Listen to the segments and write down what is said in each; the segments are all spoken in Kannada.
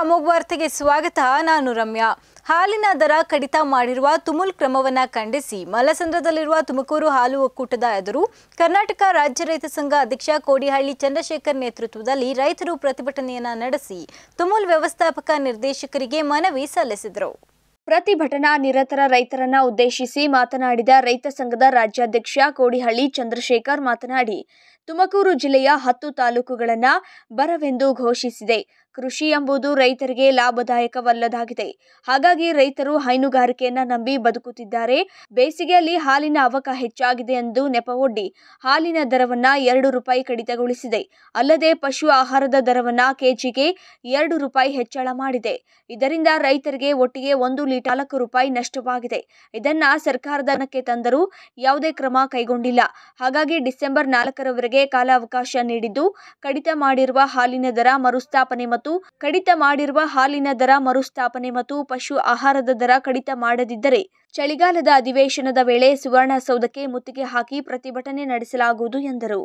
ಅಮೋಘ ವಾರ್ತೆಗೆ ಸ್ವಾಗತ ನಾನು ರಮ್ಯಾ ಹಾಲಿನ ದರ ಕಡಿತ ಮಾಡಿರುವ ತುಮುಲ್ ಕ್ರಮವನ್ನ ಖಂಡಿಸಿ ಮಲ್ಲಸಂದ್ರದಲ್ಲಿರುವ ತುಮಕೂರು ಹಾಲು ಒಕ್ಕೂಟದ ಎದುರು ಕರ್ನಾಟಕ ರಾಜ್ಯ ರೈತ ಸಂಘ ಅಧ್ಯಕ್ಷ ಕೋಡಿಹಳ್ಳಿ ಚಂದ್ರಶೇಖರ್ ನೇತೃತ್ವದಲ್ಲಿ ರೈತರು ಪ್ರತಿಭಟನೆಯನ್ನ ನಡೆಸಿ ತುಮುಲ್ ವ್ಯವಸ್ಥಾಪಕ ನಿರ್ದೇಶಕರಿಗೆ ಮನವಿ ಸಲ್ಲಿಸಿದರು ಪ್ರತಿಭಟನಾ ನಿರತರ ರೈತರನ್ನ ಉದ್ದೇಶಿಸಿ ಮಾತನಾಡಿದ ರೈತ ಸಂಘದ ರಾಜ್ಯಾಧ್ಯಕ್ಷ ಕೋಡಿಹಳ್ಳಿ ಚಂದ್ರಶೇಖರ್ ಮಾತನಾಡಿ ತುಮಕೂರು ಜಿಲ್ಲೆಯ ಹತ್ತು ತಾಲೂಕುಗಳನ್ನ ಬರವೆಂದು ಘೋಷಿಸಿದೆ ಕೃಷಿ ಎಂಬುದು ರೈತರಿಗೆ ಲಾಭದಾಯಕವಲ್ಲದಾಗಿದೆ ಹಾಗಾಗಿ ರೈತರು ಹೈನುಗಾರಿಕೆಯನ್ನ ನಂಬಿ ಬದುಕುತ್ತಿದ್ದಾರೆ ಬೇಸಿಗೆಯಲ್ಲಿ ಹಾಲಿನ ಅವಕ ಹೆಚ್ಚಾಗಿದೆ ಎಂದು ನೆಪವೊಡ್ಡಿ ಹಾಲಿನ ದರವನ್ನ ಎರಡು ರೂಪಾಯಿ ಕಡಿತಗೊಳಿಸಿದೆ ಅಲ್ಲದೆ ಪಶು ಆಹಾರದ ದರವನ್ನ ಕೆಜಿಗೆ ಎರಡು ರೂಪಾಯಿ ಹೆಚ್ಚಳ ಮಾಡಿದೆ ಇದರಿಂದ ರೈತರಿಗೆ ಒಟ್ಟಿಗೆ ಒಂದು ಲೀಟರ್ ನಾಲ್ಕು ರೂಪಾಯಿ ನಷ್ಟವಾಗಿದೆ ಇದನ್ನ ಸರ್ಕಾರದ ಗಮನಕ್ಕೆ ತಂದರೂ ಯಾವುದೇ ಕ್ರಮ ಕೈಗೊಂಡಿಲ್ಲ ಹಾಗಾಗಿ ಡಿಸೆಂಬರ್ ನಾಲ್ಕರವರೆಗೆ ಕಾಲಾವಕಾಶ ನೀಡಿದ್ದು ಕಡಿತ ಮಾಡಿರುವ ಹಾಲಿನ ದರ ಮರುಸ್ಥಾಪನೆ ಮತ್ತು ಕಡಿತ ಮಾಡಿರುವ ಹಾಲಿನ ದರ ಮರುಸ್ಥಾಪನೆ ಮತ್ತು ಪಶು ಆಹಾರದ ದರ ಕಡಿತ ಮಾಡದಿದ್ದರೆ ಚಳಿಗಾಲದ ಅಧಿವೇಶನದ ವೇಳೆ ಸುವರ್ಣಸೌಧಕ್ಕೆ ಮುತ್ತಿಗೆ ಹಾಕಿ ಪ್ರತಿಭಟನೆ ನಡೆಸಲಾಗುವುದು ಎಂದರು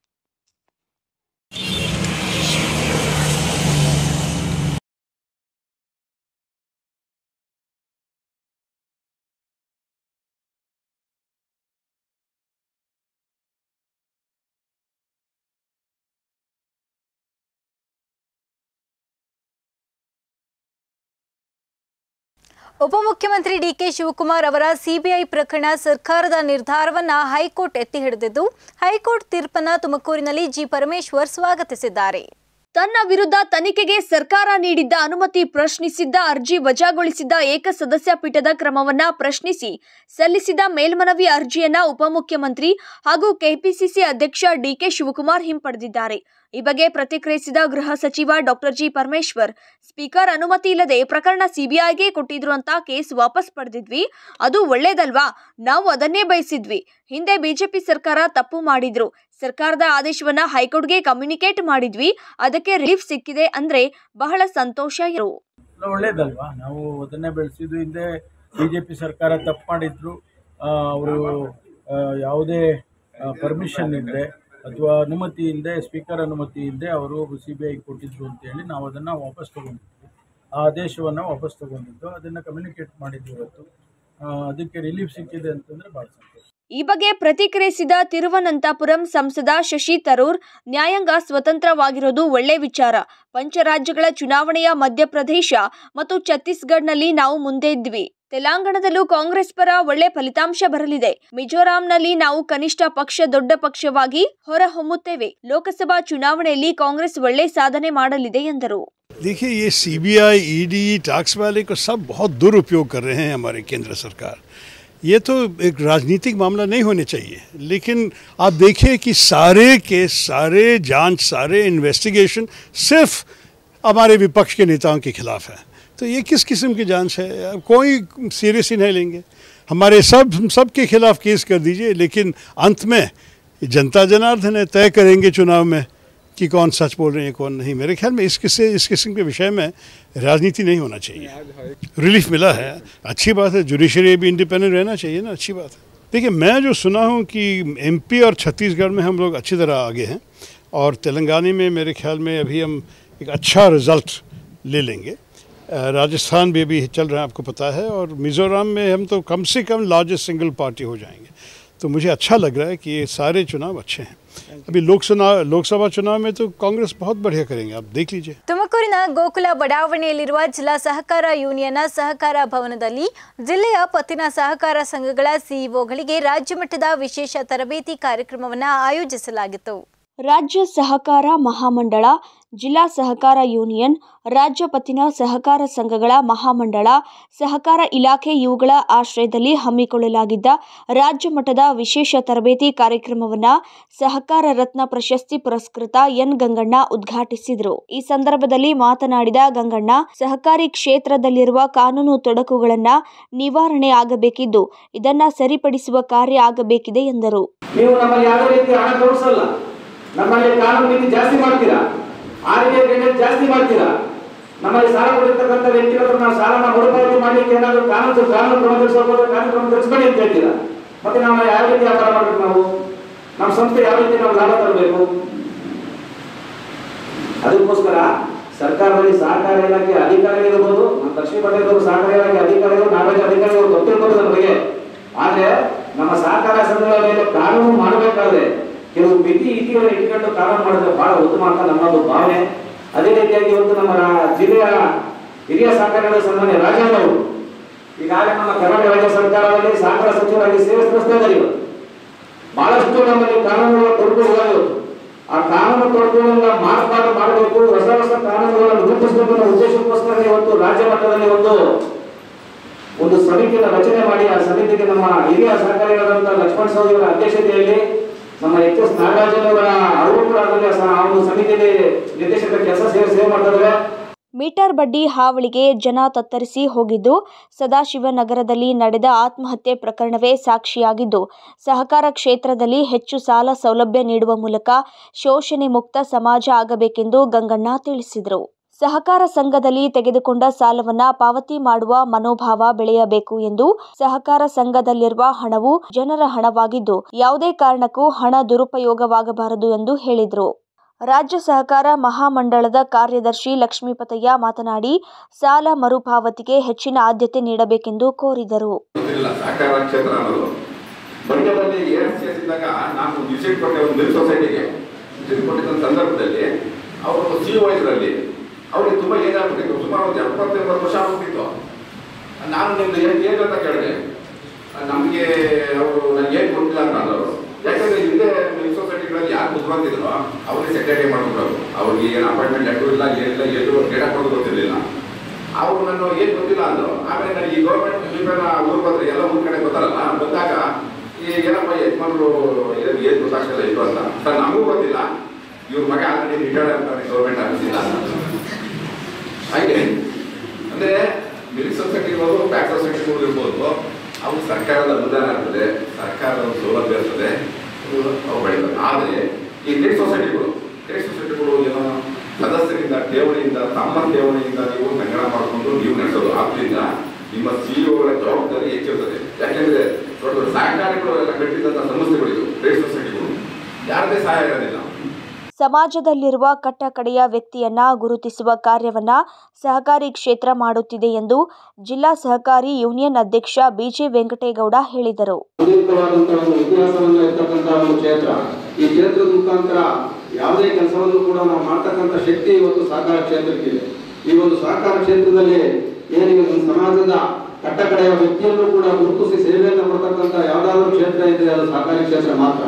ಉಪಮುಖ್ಯಮಂತ್ರಿ ಡಿಕೆ ಶಿವಕುಮಾರ್ ಅವರ ಸಿಬಿಐ ಪ್ರಕರಣ ಸರ್ಕಾರದ ನಿರ್ಧಾರವನ್ನ ಹೈಕೋರ್ಟ್ ಎತ್ತಿ ಹಿಡಿದಿದ್ದು ಹೈಕೋರ್ಟ್ ತೀರ್ಪನ್ನ ತುಮಕೂರಿನಲ್ಲಿ ಜಿ ಪರಮೇಶ್ವರ್ ಸ್ವಾಗತಿಸಿದ್ದಾರೆ ತನ್ನ ವಿರುದ್ಧ ತನಿಖೆಗೆ ಸರ್ಕಾರ ನೀಡಿದ್ದ ಅನುಮತಿ ಪ್ರಶ್ನಿಸಿದ್ದ ಅರ್ಜಿ ವಜಾಗೊಳಿಸಿದ್ದ ಏಕಸದಸ್ಯ ಪೀಠದ ಕ್ರಮವನ್ನ ಪ್ರಶ್ನಿಸಿ ಸಲ್ಲಿಸಿದ ಮೇಲ್ಮನವಿ ಅರ್ಜಿಯನ್ನ ಉಪಮುಖ್ಯಮಂತ್ರಿ ಹಾಗೂ ಕೆಪಿಸಿಸಿ ಅಧ್ಯಕ್ಷ ಡಿಕೆ ಶಿವಕುಮಾರ್ ಹಿಂಪಡೆದಿದ್ದಾರೆ ಈ ಬಗ್ಗೆ ಪ್ರತಿಕ್ರಿಯಿಸಿದ ಗೃಹ ಸಚಿವ ಡಾಕ್ಟರ್ ಜಿ ಪರಮೇಶ್ವರ್ ಸ್ಪೀಕರ್ ಅನುಮತಿ ಇಲ್ಲದೆ ಪ್ರಕರಣ ಸಿಬಿಐಗೆ ಕೊಟ್ಟಿದ್ರು ಅಂತ ಕೇಸ್ ವಾಪಸ್ ಪಡೆದಿದ್ವಿ ಅದು ಒಳ್ಳೇದಲ್ವಾ ನಾವು ಅದನ್ನೇ ಬಯಸಿದ್ವಿ ಹಿಂದೆ ಬಿಜೆಪಿ ಸರ್ಕಾರ ತಪ್ಪು ಮಾಡಿದ್ರು ಸರ್ಕಾರದ ಆದೇಶವನ್ನ ಹೈಕೋರ್ಟ್ಗೆ ಕಮ್ಯುನಿಕೇಟ್ ಮಾಡಿದ್ವಿ ಅದಕ್ಕೆ ರಿಲೀಫ್ ಸಿಕ್ಕಿದೆ ಅಂದ್ರೆ ಬಹಳ ಸಂತೋಷ ಇರು ಎಲ್ಲ ಒಳ್ಳೇದಲ್ವಾ ನಾವು ಅದನ್ನೇ ಬೆಳೆಸಿದ್ದು ಹಿಂದೆ ಬಿ ಜೆ ಪಿ ಸರ್ಕಾರ ತಪ್ಪು ಮಾಡಿದ್ರು ಅವರು ಯಾವುದೇ ಪರ್ಮಿಷನ್ ಇಲ್ಲದೆ ಅಥವಾ ಅನುಮತಿ ಇಲ್ಲದೆ ಸ್ಪೀಕರ್ ಅನುಮತಿ ಇಲ್ಲದೆ ಅವರು ಸಿ ಬಿ ಐ ಕೊಟ್ಟಿದ್ರು ಅಂತೇಳಿ ನಾವು ಅದನ್ನು ವಾಪಸ್ ತೊಗೊಂಡಿದ್ವಿ ಆ ಆದೇಶವನ್ನು ವಾಪಸ್ ತೊಗೊಂಡಿದ್ದು ಅದನ್ನು ಕಮ್ಯುನಿಕೇಟ್ ಮಾಡಿದ್ವಿ ಇವತ್ತು ಆ, ಅದಕ್ಕೆ ರಿಲೀಫ್ ಸಿಕ್ಕಿದೆ ಅಂತಂದರೆ ಭಾಳ ಸಂತೋಷ ಈ ಬಗ್ಗೆ ಪ್ರತಿಕ್ರಿಯಿಸಿದ ತಿರುವನಂತಪುರಂ ಸಂಸದ ಶಶಿ ತರೂರ್ ನ್ಯಾಯಾಂಗ ಸ್ವತಂತ್ರವಾಗಿರೋದು ಒಳ್ಳೆ ವಿಚಾರ ಪಂಚರಾಜ್ಯಗಳ ಚುನಾವಣೆಯ ಮಧ್ಯಪ್ರದೇಶ ಮತ್ತು ಛತ್ತೀಸ್ಗಢನಲ್ಲಿ ನಾವು ಮುಂದೆ ಇದ್ವಿ ತೆಲಂಗಾಣದಲ್ಲೂ ಕಾಂಗ್ರೆಸ್ ಪರ ಒಳ್ಳೆ ಫಲಿತಾಂಶ ಬರಲಿದೆ ಮಿಜೋರಾಂನಲ್ಲಿ ನಾವು ಕನಿಷ್ಠ ಪಕ್ಷ ದೊಡ್ಡ ಪಕ್ಷವಾಗಿ ಹೊರಹೊಮ್ಮುತ್ತೇವೆ ಲೋಕಸಭಾ ಚುನಾವಣೆಯಲ್ಲಿ ಕಾಂಗ್ರೆಸ್ ಒಳ್ಳೆ ಸಾಧನೆ ಮಾಡಲಿದೆ ಎಂದರು देखिए ये सीबीआई ईडी टैक्स वाले को सब बहुत दुरुपयोग कर रहे हैं हमारे केंद्र सरकार ये तो एक राजनीतिक मामला नहीं होने चाहिए लेकिन आप देखिए कि सारे केस सारे जांच सारे इन्वेस्टिगेशन सिर्फ हमारे विपक्ष के नेताओं के खिलाफ है तो ये किस किस्म की जांच है अब कोई सीरियस ही नहीं लेंगे हमारे सब सब के खिलाफ केस कर दीजिए लेकिन अंत में ये जनता जनार्दन है तय करेंगे चुनाव में कि कौन सच बोल रहे हैं कौन नहीं मेरे ख्याल में इस किस्से इस किस्म के विषय में राजनीति नहीं होना चाहिए रिलीफ मिला है अच्छी बात है जुडिशरी भी इंडिपेंडेंट रहना चाहिए ना अच्छी बात है देखिए मैं जो सुना हूँ कि एमपी और छत्तीसगढ़ में हम लोग अच्छी तरह आगे हैं और तेलंगाना में मेरे ख्याल में अभी हम एक अच्छा रिज़ल्ट ले लेंगे अ, राजस्थान में भी चल रहा है आपको पता है और मिज़ोरम में हम तो कम से कम लार्जेस्ट सिंगल पार्टी हो जाएंगे तो मुझे अच्छा लग रहा है कि ये सारे चुनाव अच्छे हैं अभी लोकसभा लोकसभा चुनाव में तो कांग्रेस बहुत बढ़िया करेंगे आप देख लीजिए ತುಮಕೂರಿನ ಗೋಕುಲ ಬಡಾವಣೆಯಲ್ಲಿರುವ ಜಿಲ್ಲಾ ಸಹಕಾರ ಯೂನಿಯನ್ನ ಸಹಕಾರ ಭವನದಲ್ಲಿ ಜಿಲ್ಲೆಯ ಪತ್ತಿನ ಸಹಕಾರ ಸಂಘಗಳ ಸಿಇಒಗಳಿಗೆ ರಾಜ್ಯ ಮಟ್ಟದ ವಿಶೇಷ ತರಬೇತಿ ಕಾರ್ಯಕ್ರಮವನ್ನು ಆಯೋಜಿಸಲಾಗಿತ್ತು ರಾಜ್ಯ ಸಹಕಾರ ಮಹಾಮಂಡಳ ಜಿಲ್ಲಾ ಸಹಕಾರ ಯೂನಿಯನ್ ರಾಜ್ಯ ಪತ್ತಿನ ಸಹಕಾರ ಸಂಘಗಳ ಮಹಾಮಂಡಳ ಸಹಕಾರ ಇಲಾಖೆ ಇವುಗಳ ಆಶ್ರಯದಲ್ಲಿ ಹಮ್ಮಿಕೊಳ್ಳಲಾಗಿದ್ದ ರಾಜ್ಯ ಮಟ್ಟದ ವಿಶೇಷ ತರಬೇತಿ ಕಾರ್ಯಕ್ರಮವನ್ನ ಸಹಕಾರ ರತ್ನ ಪ್ರಶಸ್ತಿ ಪುರಸ್ಕೃತ ಎನ್ ಗಂಗಣ್ಣ ಉದ್ಘಾಟಿಸಿದರು ಈ ಸಂದರ್ಭದಲ್ಲಿ ಮಾತನಾಡಿದ ಗಂಗಣ್ಣ ಸಹಕಾರಿ ಕ್ಷೇತ್ರದಲ್ಲಿರುವ ಕಾನೂನು ತೊಡಕುಗಳನ್ನ ನಿವಾರಣೆ ಆಗಬೇಕಿದ್ದು ಇದನ್ನ ಸರಿಪಡಿಸುವ ಕಾರ್ಯ ಆಗಬೇಕಿದೆ ಎಂದರು ನೀವು ನಮ್ಮಲ್ಲಿ ಯಾವುದೇ ರೀತಿ ಹಣ ತೋರಿಸಲ್ಲ ನಮ್ಮಲ್ಲಿ ಕಾನೂನು ನೀತಿ ಜಾಸ್ತಿ ಮಾಡ್ತೀರಾ ಆರ್ಬಿಐ ಗೈಡೆನ್ಸ್ ಜಾಸ್ತಿ ಮಾಡ್ತೀರಾ ನಮ್ಮಲ್ಲಿ ಸಾಲ ಕೊಡಿರ್ತಕ್ಕಂಥ ವ್ಯಕ್ತಿಗಳ ಹತ್ರ ನಾವು ಸಾಲನ ಮರುಪಾವತಿ ಮಾಡ್ಲಿಕ್ಕೆ ಏನಾದರೂ ಕಾನೂನು ಕಾನೂನು ಕ್ರಮ ತಿಳಿಸೋಕೆ ಕಾನೂನು ಕ್ರಮ ತಿಳಿಸ್ಬೇಡಿ ಅಂತ ಹೇಳ್ತೀರಾ ಮತ್ತೆ ನಾವು ಯಾವ ರೀತಿ ವ್ಯಾಪಾರ ಮಾಡ್ಬೇಕು ನಾವು ನಮ್ಮ ಸಂಸ್ಥೆ ಯಾವ ರೀತಿ ನಾವು ಲಾಭ ತರಬೇಕು ಅದಕ್ಕೋಸ್ಕರ ಸರ್ಕಾರದಲ್ಲಿ ಸಹಕಾರ ಇಲಾಖೆ ಅಧಿಕಾರಿಗಳಿರ್ಬೋದು ನಮ್ಮ ಲಕ್ಷ್ಮೀ ಪಟೇಲ್ ಸಹಕಾರ ಇಲಾಖೆ ಅಧಿಕಾರಿಗಳು ನಾಗರಿಕ ಅಧಿಕಾರಿಗಳು ಗೊತ್ತಿರ್ಬೋದು ನಮಗೆ ಆದ್ರೆ ನಮ್ಮ ಸಹಕಾರ ಸಂಘಗಳ ಮೇಲೆ ಕಾನೂನು ಮಾಡಬೇಕಾದ್ರೆ ಕೆಲವು ಮಿತಿ ಇತಿಗಳನ್ನು ಇಟ್ಕೊಂಡು ಕಾನೂನು ಮಾಡಿದ್ರೆ ಬಹಳ ಉತ್ತಮ ಅಂತ ನಮ್ಮದು ಭಾವನೆ ಅದೇ ರೀತಿಯಾಗಿ ಇವತ್ತು ನಮ್ಮ ರಾ- ಜಿಲ್ಲೆಯ ಹಿರಿಯ ಸಹಕಾರಿಗಳ ಸನ್ಮಾನ್ಯ ರಾಜಣ್ಣ ಅವರು ಈಗಾಗಲೇ ನಮ್ಮ ಕರ್ನಾಟಕ ರಾಜ್ಯ ಸರ್ಕಾರದಲ್ಲಿ ಸಹಕಾರ ಸಚಿವರಾಗಿ ಸೇವೆ ಸಲ್ಲಿಸ್ತಾ ಇದ್ದಾರೆ ಇವತ್ತು ಬಹಳಷ್ಟು ನಮ್ಮಲ್ಲಿ ಕಾನೂನುಗಳ ತೊಡಕುಗಳು ಆ ಕಾನೂನು ತೊಡಕುಗಳನ್ನ ಮಾರ್ಪಾಡು ಮಾಡಬೇಕು ಹೊಸ ಹೊಸ ಕಾನೂನುಗಳನ್ನು ರೂಪಿಸಬೇಕು ಅನ್ನೋ ಉದ್ದೇಶಕ್ಕೋಸ್ಕರ ಇವತ್ತು ರಾಜ್ಯ ಮಟ್ಟದಲ್ಲಿ ಒಂದು ಒಂದು ಸಮಿತಿಯನ್ನು ರಚನೆ ಮಾಡಿ ಆ ಸಮಿತಿಗೆ ನಮ್ಮ ಹಿರಿಯ ಸಹಕಾರಿಗಳಾದಂತಹ ಲಕ್ಷ್ಮಣ ಸವದಿ ಅವರ ಅಧ್ಯಕ್ಷತೆಯಲ್ಲಿ ನಮ್ಮ ಎಚ್ ಎಸ್ ನಾಗರಾಜನ್ ಅವರ ಅವರು ಆ ಒಂದು ಸಮಿತಿಯಲ್ಲಿ ನಿರ್ದೇಶಕರ ಕೆಲಸ ಸೇವೆ ಸೇವೆ ಮಾಡ್ತಾ ಇದ್ದಾರೆ ಮೀಟರ್ ಬಡ್ಡಿ ಹಾವಳಿಗೆ ಜನ ತತ್ತರಿಸಿ ಹೋಗಿದ್ದು ಸದಾಶಿವನಗರದಲ್ಲಿ ನಡೆದ ಆತ್ಮಹತ್ಯೆ ಪ್ರಕರಣವೇ ಸಾಕ್ಷಿಯಾಗಿದ್ದು ಸಹಕಾರ ಕ್ಷೇತ್ರದಲ್ಲಿ ಹೆಚ್ಚು ಸಾಲ ಸೌಲಭ್ಯ ನೀಡುವ ಮೂಲಕ ಶೋಷಣೆ ಮುಕ್ತ ಸಮಾಜ ಆಗಬೇಕೆಂದು ಗಂಗಣ್ಣ ತಿಳಿಸಿದರು ಸಹಕಾರ ಸಂಘದಲ್ಲಿ ತೆಗೆದುಕೊಂಡ ಸಾಲವನ್ನ ಪಾವತಿ ಮಾಡುವ ಮನೋಭಾವ ಬೆಳೆಯಬೇಕು ಎಂದು ಸಹಕಾರ ಸಂಘದಲ್ಲಿರುವ ಹಣವು ಜನರ ಹಣವಾಗಿದ್ದು ಯಾವುದೇ ಕಾರಣಕ್ಕೂ ಹಣ ದುರುಪಯೋಗವಾಗಬಾರದು ಎಂದು ಹೇಳಿದರು ರಾಜ್ಯ ಸಹಕಾರ ಮಹಾಮಂಡಳದ ಕಾರ್ಯದರ್ಶಿ ಲಕ್ಷ್ಮೀಪತಯ್ಯ ಮಾತನಾಡಿ ಸಾಲ ಮರುಪಾವತಿಗೆ ಹೆಚ್ಚಿನ ಆದ್ಯತೆ ನೀಡಬೇಕೆಂದು ಕೋರಿದರು ಗೊತ್ತಿಲ್ಲ ಸಹಕಾರ ಕ್ಷೇತ್ರ ಅನ್ನೋದು ಮಂಡ್ಯದಲ್ಲಿ ಎ ಎಸ್ ಎಸ್ ಇದ್ದಾಗ ನಾನು ವಿಸಿಟ್ ಕೊಟ್ಟೆ ಒಂದು ಮಿಲ್ ಸೊಸೈಟಿಗೆ ವಿಸಿಟ್ ಕೊಟ್ಟಿದ್ದ ಸಂದರ್ಭದಲ್ಲಿ ಅವರು ಸಿ ಒ ಇದರಲ್ಲಿ ಅವ್ರಿಗೆ ತುಂಬ ಏಜ್ ಆಗ್ಬಿಟ್ಟಿತ್ತು ಸುಮಾರು ಒಂದು ಎಪ್ಪತ್ತೆಂಬತ್ತು ವರ್ಷ ಆಗ್ಬಿಟ್ಟಿತ್ತು ನಾನು ನಿಮ್ದು ಏನು ಏಜ್ ಅಂತ ಕೇಳಿದೆ ನಮಗೆ ಅವರು ನನಗೆ ಏನು ಗೊತ್ತಿಲ್ಲ ಅಂತ ಅಂದರು ಯಾಕಂದ್ರೆ ಹಿಂದೆ ಮಿಲ್ ಸೊಸೈಟಿಗಳಲ್ಲಿ ಯಾರು ಕುತ್ಕೊಂತಿದ್ರು ಅವ್ರಿಗೆ ಸೆಕ್ರೆಟರಿ ಮಾಡ್ಬಿಟ್ರು ಅವ್ರಿಗೆ ಏನು ಅಪಾಯಿಂಟ್ಮೆಂಟ್ ಲೆಟರ್ ಇಲ್ಲ ಏನಿಲ್ಲ ಎಲ್ಲೂ ಡೇಟಾ ಕೊಡೋದು ಗೊತ್ತಿರಲಿಲ್ಲ ಅವ್ರು ನಾನು ಏನು ಗೊತ್ತಿಲ್ಲ ಅಂದ್ರು ಆಮೇಲೆ ನಾನು ಈ ಗೌರ್ಮೆಂಟ್ ನ್ಯೂಸ್ಪೇಪರ್ ಊರು ಬಂದ್ರೆ ಎಲ್ಲ ಊರ್ ಕಡೆ ಗೊತ್ತಾರಲ್ಲ ಬಂದಾಗ ಈ ಏನಪ್ಪ ಯಜಮಾನ್ರು ಏನು ಏನು ಗೊತ್ತಾಗ್ತಿಲ್ಲ ಇದು ಅಂತ ಸರ್ ನಮಗೂ ಗೊತ್ತಿಲ್ಲ ಇವ್ರ ಮಗ ಆಲ್ರೆಡಿ ರಿಟೈರ್ಡ್ ಆಗ್ತಾರೆ ಗೌರ್ಮೆಂಟ್ ಆಫೀಸಿಂದ ಹಾಗೆ ಅಂದ್ರೆ ಮಿಲ್ಕ್ ಸೊಸೈಟಿ ಇರ್ಬೋದು ಬ್ಯಾಕ್ ಸೊಸೈಟಿಗಳು ಇರ್ಬೋದು ಅವು ಸರ್ಕಾರದ ಅನುದಾನ ಇರ್ತದೆ ಸರ್ಕಾರದ ಸೌಲಭ್ಯ ಇರ್ತದೆ ಇವು ಅವು ಬೆಳೀತವೆ ಆದರೆ ಈ ಕ್ರೆಡಿಟ್ ಸೊಸೈಟಿಗಳು ಕ್ರೆಡಿಟ್ ಸೊಸೈಟಿಗಳು ಏನೋ ಸದಸ್ಯರಿಂದ ಠೇವಣಿಯಿಂದ ತಮ್ಮ ಠೇವಣಿಯಿಂದ ನೀವು ಸಂಗ್ರಹ ಮಾಡಿಕೊಂಡು ನೀವು ನಡೆಸೋದು ಆದ್ರಿಂದ ನಿಮ್ಮ ಸಿಇಒಗಳ ಜವಾಬ್ದಾರಿ ಹೆಚ್ಚಿರ್ತದೆ ಯಾಕೆಂದ್ರೆ ದೊಡ್ಡ ದೊಡ್ಡ ಸಹಕಾರಿಗಳು ಎಲ್ಲ ಕಟ್ಟಿದಂಥ ಸಂಸ್ಥೆಗಳಿದು ಕ್ರೆಡಿಟ್ ಸೊಸೈಟಿಗಳು ಯಾರದೇ ಸಹಾಯ ಇರೋದಿಲ್ಲ ಸಮಾಜದಲ್ಲಿರುವ ಕಟ್ಟಕಡೆಯ ವ್ಯಕ್ತಿಯನ್ನ ಗುರುತಿಸುವ ಕಾರ್ಯವನ್ನ ಸಹಕಾರಿ ಕ್ಷೇತ್ರ ಮಾಡುತ್ತಿದೆ ಎಂದು ಜಿಲ್ಲಾ ಸಹಕಾರಿ ಯೂನಿಯನ್ ಅಧ್ಯಕ್ಷ ಬಿಜೆ ವೆಂಕಟೇಗೌಡ ಹೇಳಿದರು ಸುದೀರ್ಘವಾದಂತಹ ಒಂದು ಇತಿಹಾಸವನ್ನು ಇರ್ತಕ್ಕಂತಹ ಒಂದು ಕ್ಷೇತ್ರ ಈ ಕ್ಷೇತ್ರದ ಮುಖಾಂತರ ಯಾವುದೇ ಕೆಲಸವನ್ನು ಕೂಡ ನಾವು ಮಾಡ್ತಕ್ಕಂಥ ಶಕ್ತಿ ಇವತ್ತು ಸಹಕಾರ ಕ್ಷೇತ್ರಕ್ಕಿದೆ ಈ ಒಂದು ಸಹಕಾರ ಕ್ಷೇತ್ರದಲ್ಲಿ ಏನಿಗೆ ಒಂದು ಸಮಾಜದ ಕಟ್ಟಕಡೆಯ ವ್ಯಕ್ತಿಯನ್ನು ಕೂಡ ಗುರುತಿಸಿ ಸೇವೆಯನ್ನು ಕೊಡ್ತಕ್ಕಂಥ ಯಾವ್ದಾದ್ರು ಕ್ಷೇತ್ರ ಇದೆ ಅದು ಸಹಕಾರಿ ಕ್ಷೇತ್ರ ಮಾತ್ರ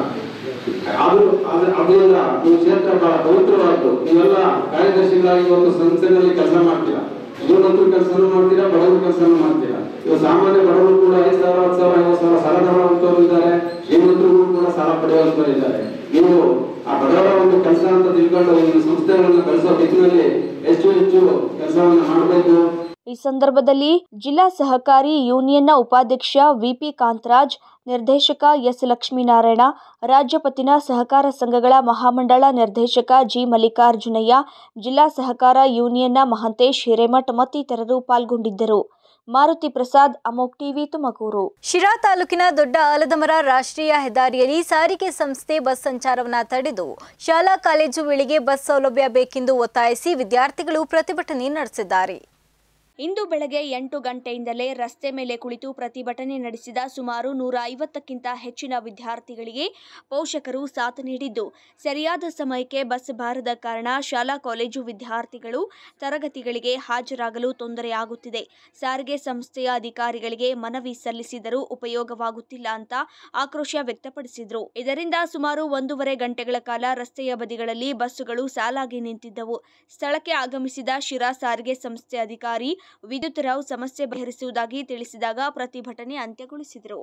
ಅದು ಅದ್ರ- ಅದರಿಂದ ಈ ಕ್ಷೇತ್ರ ಬಹಳ ಪವಿತ್ರವಾದ್ದು ನೀವೆಲ್ಲ ಕಾರ್ಯದರ್ಶಿಗಳಾಗಿ ಇವತ್ತು ಸಂಸ್ಥೆಗಳಲ್ಲಿ ಕೆಲಸ ಮಾಡ್ತೀರಾ ಶ್ರೀಮಂತರ ಕೆಲಸನೂ ಮಾಡ್ತೀರಾ ಬಡವರ ಕೆಲಸನೂ ಮಾಡ್ತೀರಾ ಇವಾಗ ಸಾಮಾನ್ಯ ಬಡವರು ಕೂಡ ಐದು ಸಾವಿರ ಹತ್ತು ಸಾವಿರ ಐವತ್ತು ಸಾವಿರ ಸಾಲ ತಗೊಳ್ಳುವಂತವ್ರು ಇದ್ದಾರೆ ಶ್ರೀಮಂತರು ಕೂಡ ಸಾಲ ಪಡೆಯುವಂತವ್ರು ಇದ್ದಾರೆ ನೀವು ಆ ಬಡವರ ಒಂದು ಕೆಲಸ ಅಂತ ತಿಳ್ಕೊಂಡು ಒಂದು ಸಂಸ್ಥೆಗಳನ್ನ ಕಳಿಸೋ ನಿಟ್ಟಿನಲ್ಲಿ ಹೆಚ್ಚು ಹೆಚ್ಚು ಕೆಲಸವನ್ನ ಮಾಡಬೇಕು ಈ ಸಂದರ್ಭದಲ್ಲಿ ಜಿಲ್ಲಾ ಸಹಕಾರಿ ಯೂನಿಯನ್ನ ಉಪಾಧ್ಯಕ್ಷ ವಿಪಿ ಕಾಂತರಾಜ್ ನಿರ್ದೇಶಕ ಎಸ್ ಲಕ್ಷ್ಮೀನಾರಾಯಣ ರಾಜ್ಯಪತ್ತಿನ ಸಹಕಾರ ಸಂಘಗಳ ಮಹಾಮಂಡಳ ನಿರ್ದೇಶಕ ಜಿ ಮಲ್ಲಿಕಾರ್ಜುನಯ್ಯ ಜಿಲ್ಲಾ ಸಹಕಾರ ಯೂನಿಯನ್ನ ಮಹಂತೇಶ್ ಹಿರೇಮಠ್ ಮತ್ತಿತರರು ಪಾಲ್ಗೊಂಡಿದ್ದರು ಮಾರುತಿ ಪ್ರಸಾದ್ ಅಮೋಕ್ ಟಿವಿ ತುಮಕೂರು ಶಿರಾ ತಾಲೂಕಿನ ದೊಡ್ಡ ಆಲದಮರ ರಾಷ್ಟ್ರೀಯ ಹೆದ್ದಾರಿಯಲ್ಲಿ ಸಾರಿಗೆ ಸಂಸ್ಥೆ ಬಸ್ ಸಂಚಾರವನ್ನು ತಡೆದು ಶಾಲಾ ಕಾಲೇಜು ವೇಳೆಗೆ ಬಸ್ ಸೌಲಭ್ಯ ಬೇಕೆಂದು ಒತ್ತಾಯಿಸಿ ವಿದ್ಯಾರ್ಥಿಗಳು ಪ್ರತಿಭಟನೆ ನಡೆಸಿದ್ದಾರೆ ಇಂದು ಬೆಳಗ್ಗೆ ಎಂಟು ಗಂಟೆಯಿಂದಲೇ ರಸ್ತೆ ಮೇಲೆ ಕುಳಿತು ಪ್ರತಿಭಟನೆ ನಡೆಸಿದ ಸುಮಾರು ನೂರ ಐವತ್ತಕ್ಕಿಂತ ಹೆಚ್ಚಿನ ವಿದ್ಯಾರ್ಥಿಗಳಿಗೆ ಪೋಷಕರು ಸಾಥ್ ನೀಡಿದ್ದು ಸರಿಯಾದ ಸಮಯಕ್ಕೆ ಬಸ್ ಬಾರದ ಕಾರಣ ಶಾಲಾ ಕಾಲೇಜು ವಿದ್ಯಾರ್ಥಿಗಳು ತರಗತಿಗಳಿಗೆ ಹಾಜರಾಗಲು ತೊಂದರೆಯಾಗುತ್ತಿದೆ ಸಾರಿಗೆ ಸಂಸ್ಥೆಯ ಅಧಿಕಾರಿಗಳಿಗೆ ಮನವಿ ಸಲ್ಲಿಸಿದರೂ ಉಪಯೋಗವಾಗುತ್ತಿಲ್ಲ ಅಂತ ಆಕ್ರೋಶ ವ್ಯಕ್ತಪಡಿಸಿದರು ಇದರಿಂದ ಸುಮಾರು ಒಂದೂವರೆ ಗಂಟೆಗಳ ಕಾಲ ರಸ್ತೆಯ ಬದಿಗಳಲ್ಲಿ ಬಸ್ಸುಗಳು ಸಾಲಾಗಿ ನಿಂತಿದ್ದವು ಸ್ಥಳಕ್ಕೆ ಆಗಮಿಸಿದ ಶಿರಾ ಸಾರಿಗೆ ಸಂಸ್ಥೆ ಅಧಿಕಾರಿ ವಿದ್ಯುತ್ ರಾವ್ ಸಮಸ್ಯೆ ಬಗೆಹರಿಸುವುದಾಗಿ ತಿಳಿಸಿದಾಗ ಪ್ರತಿಭಟನೆ ಅಂತ್ಯಗೊಳಿಸಿದರು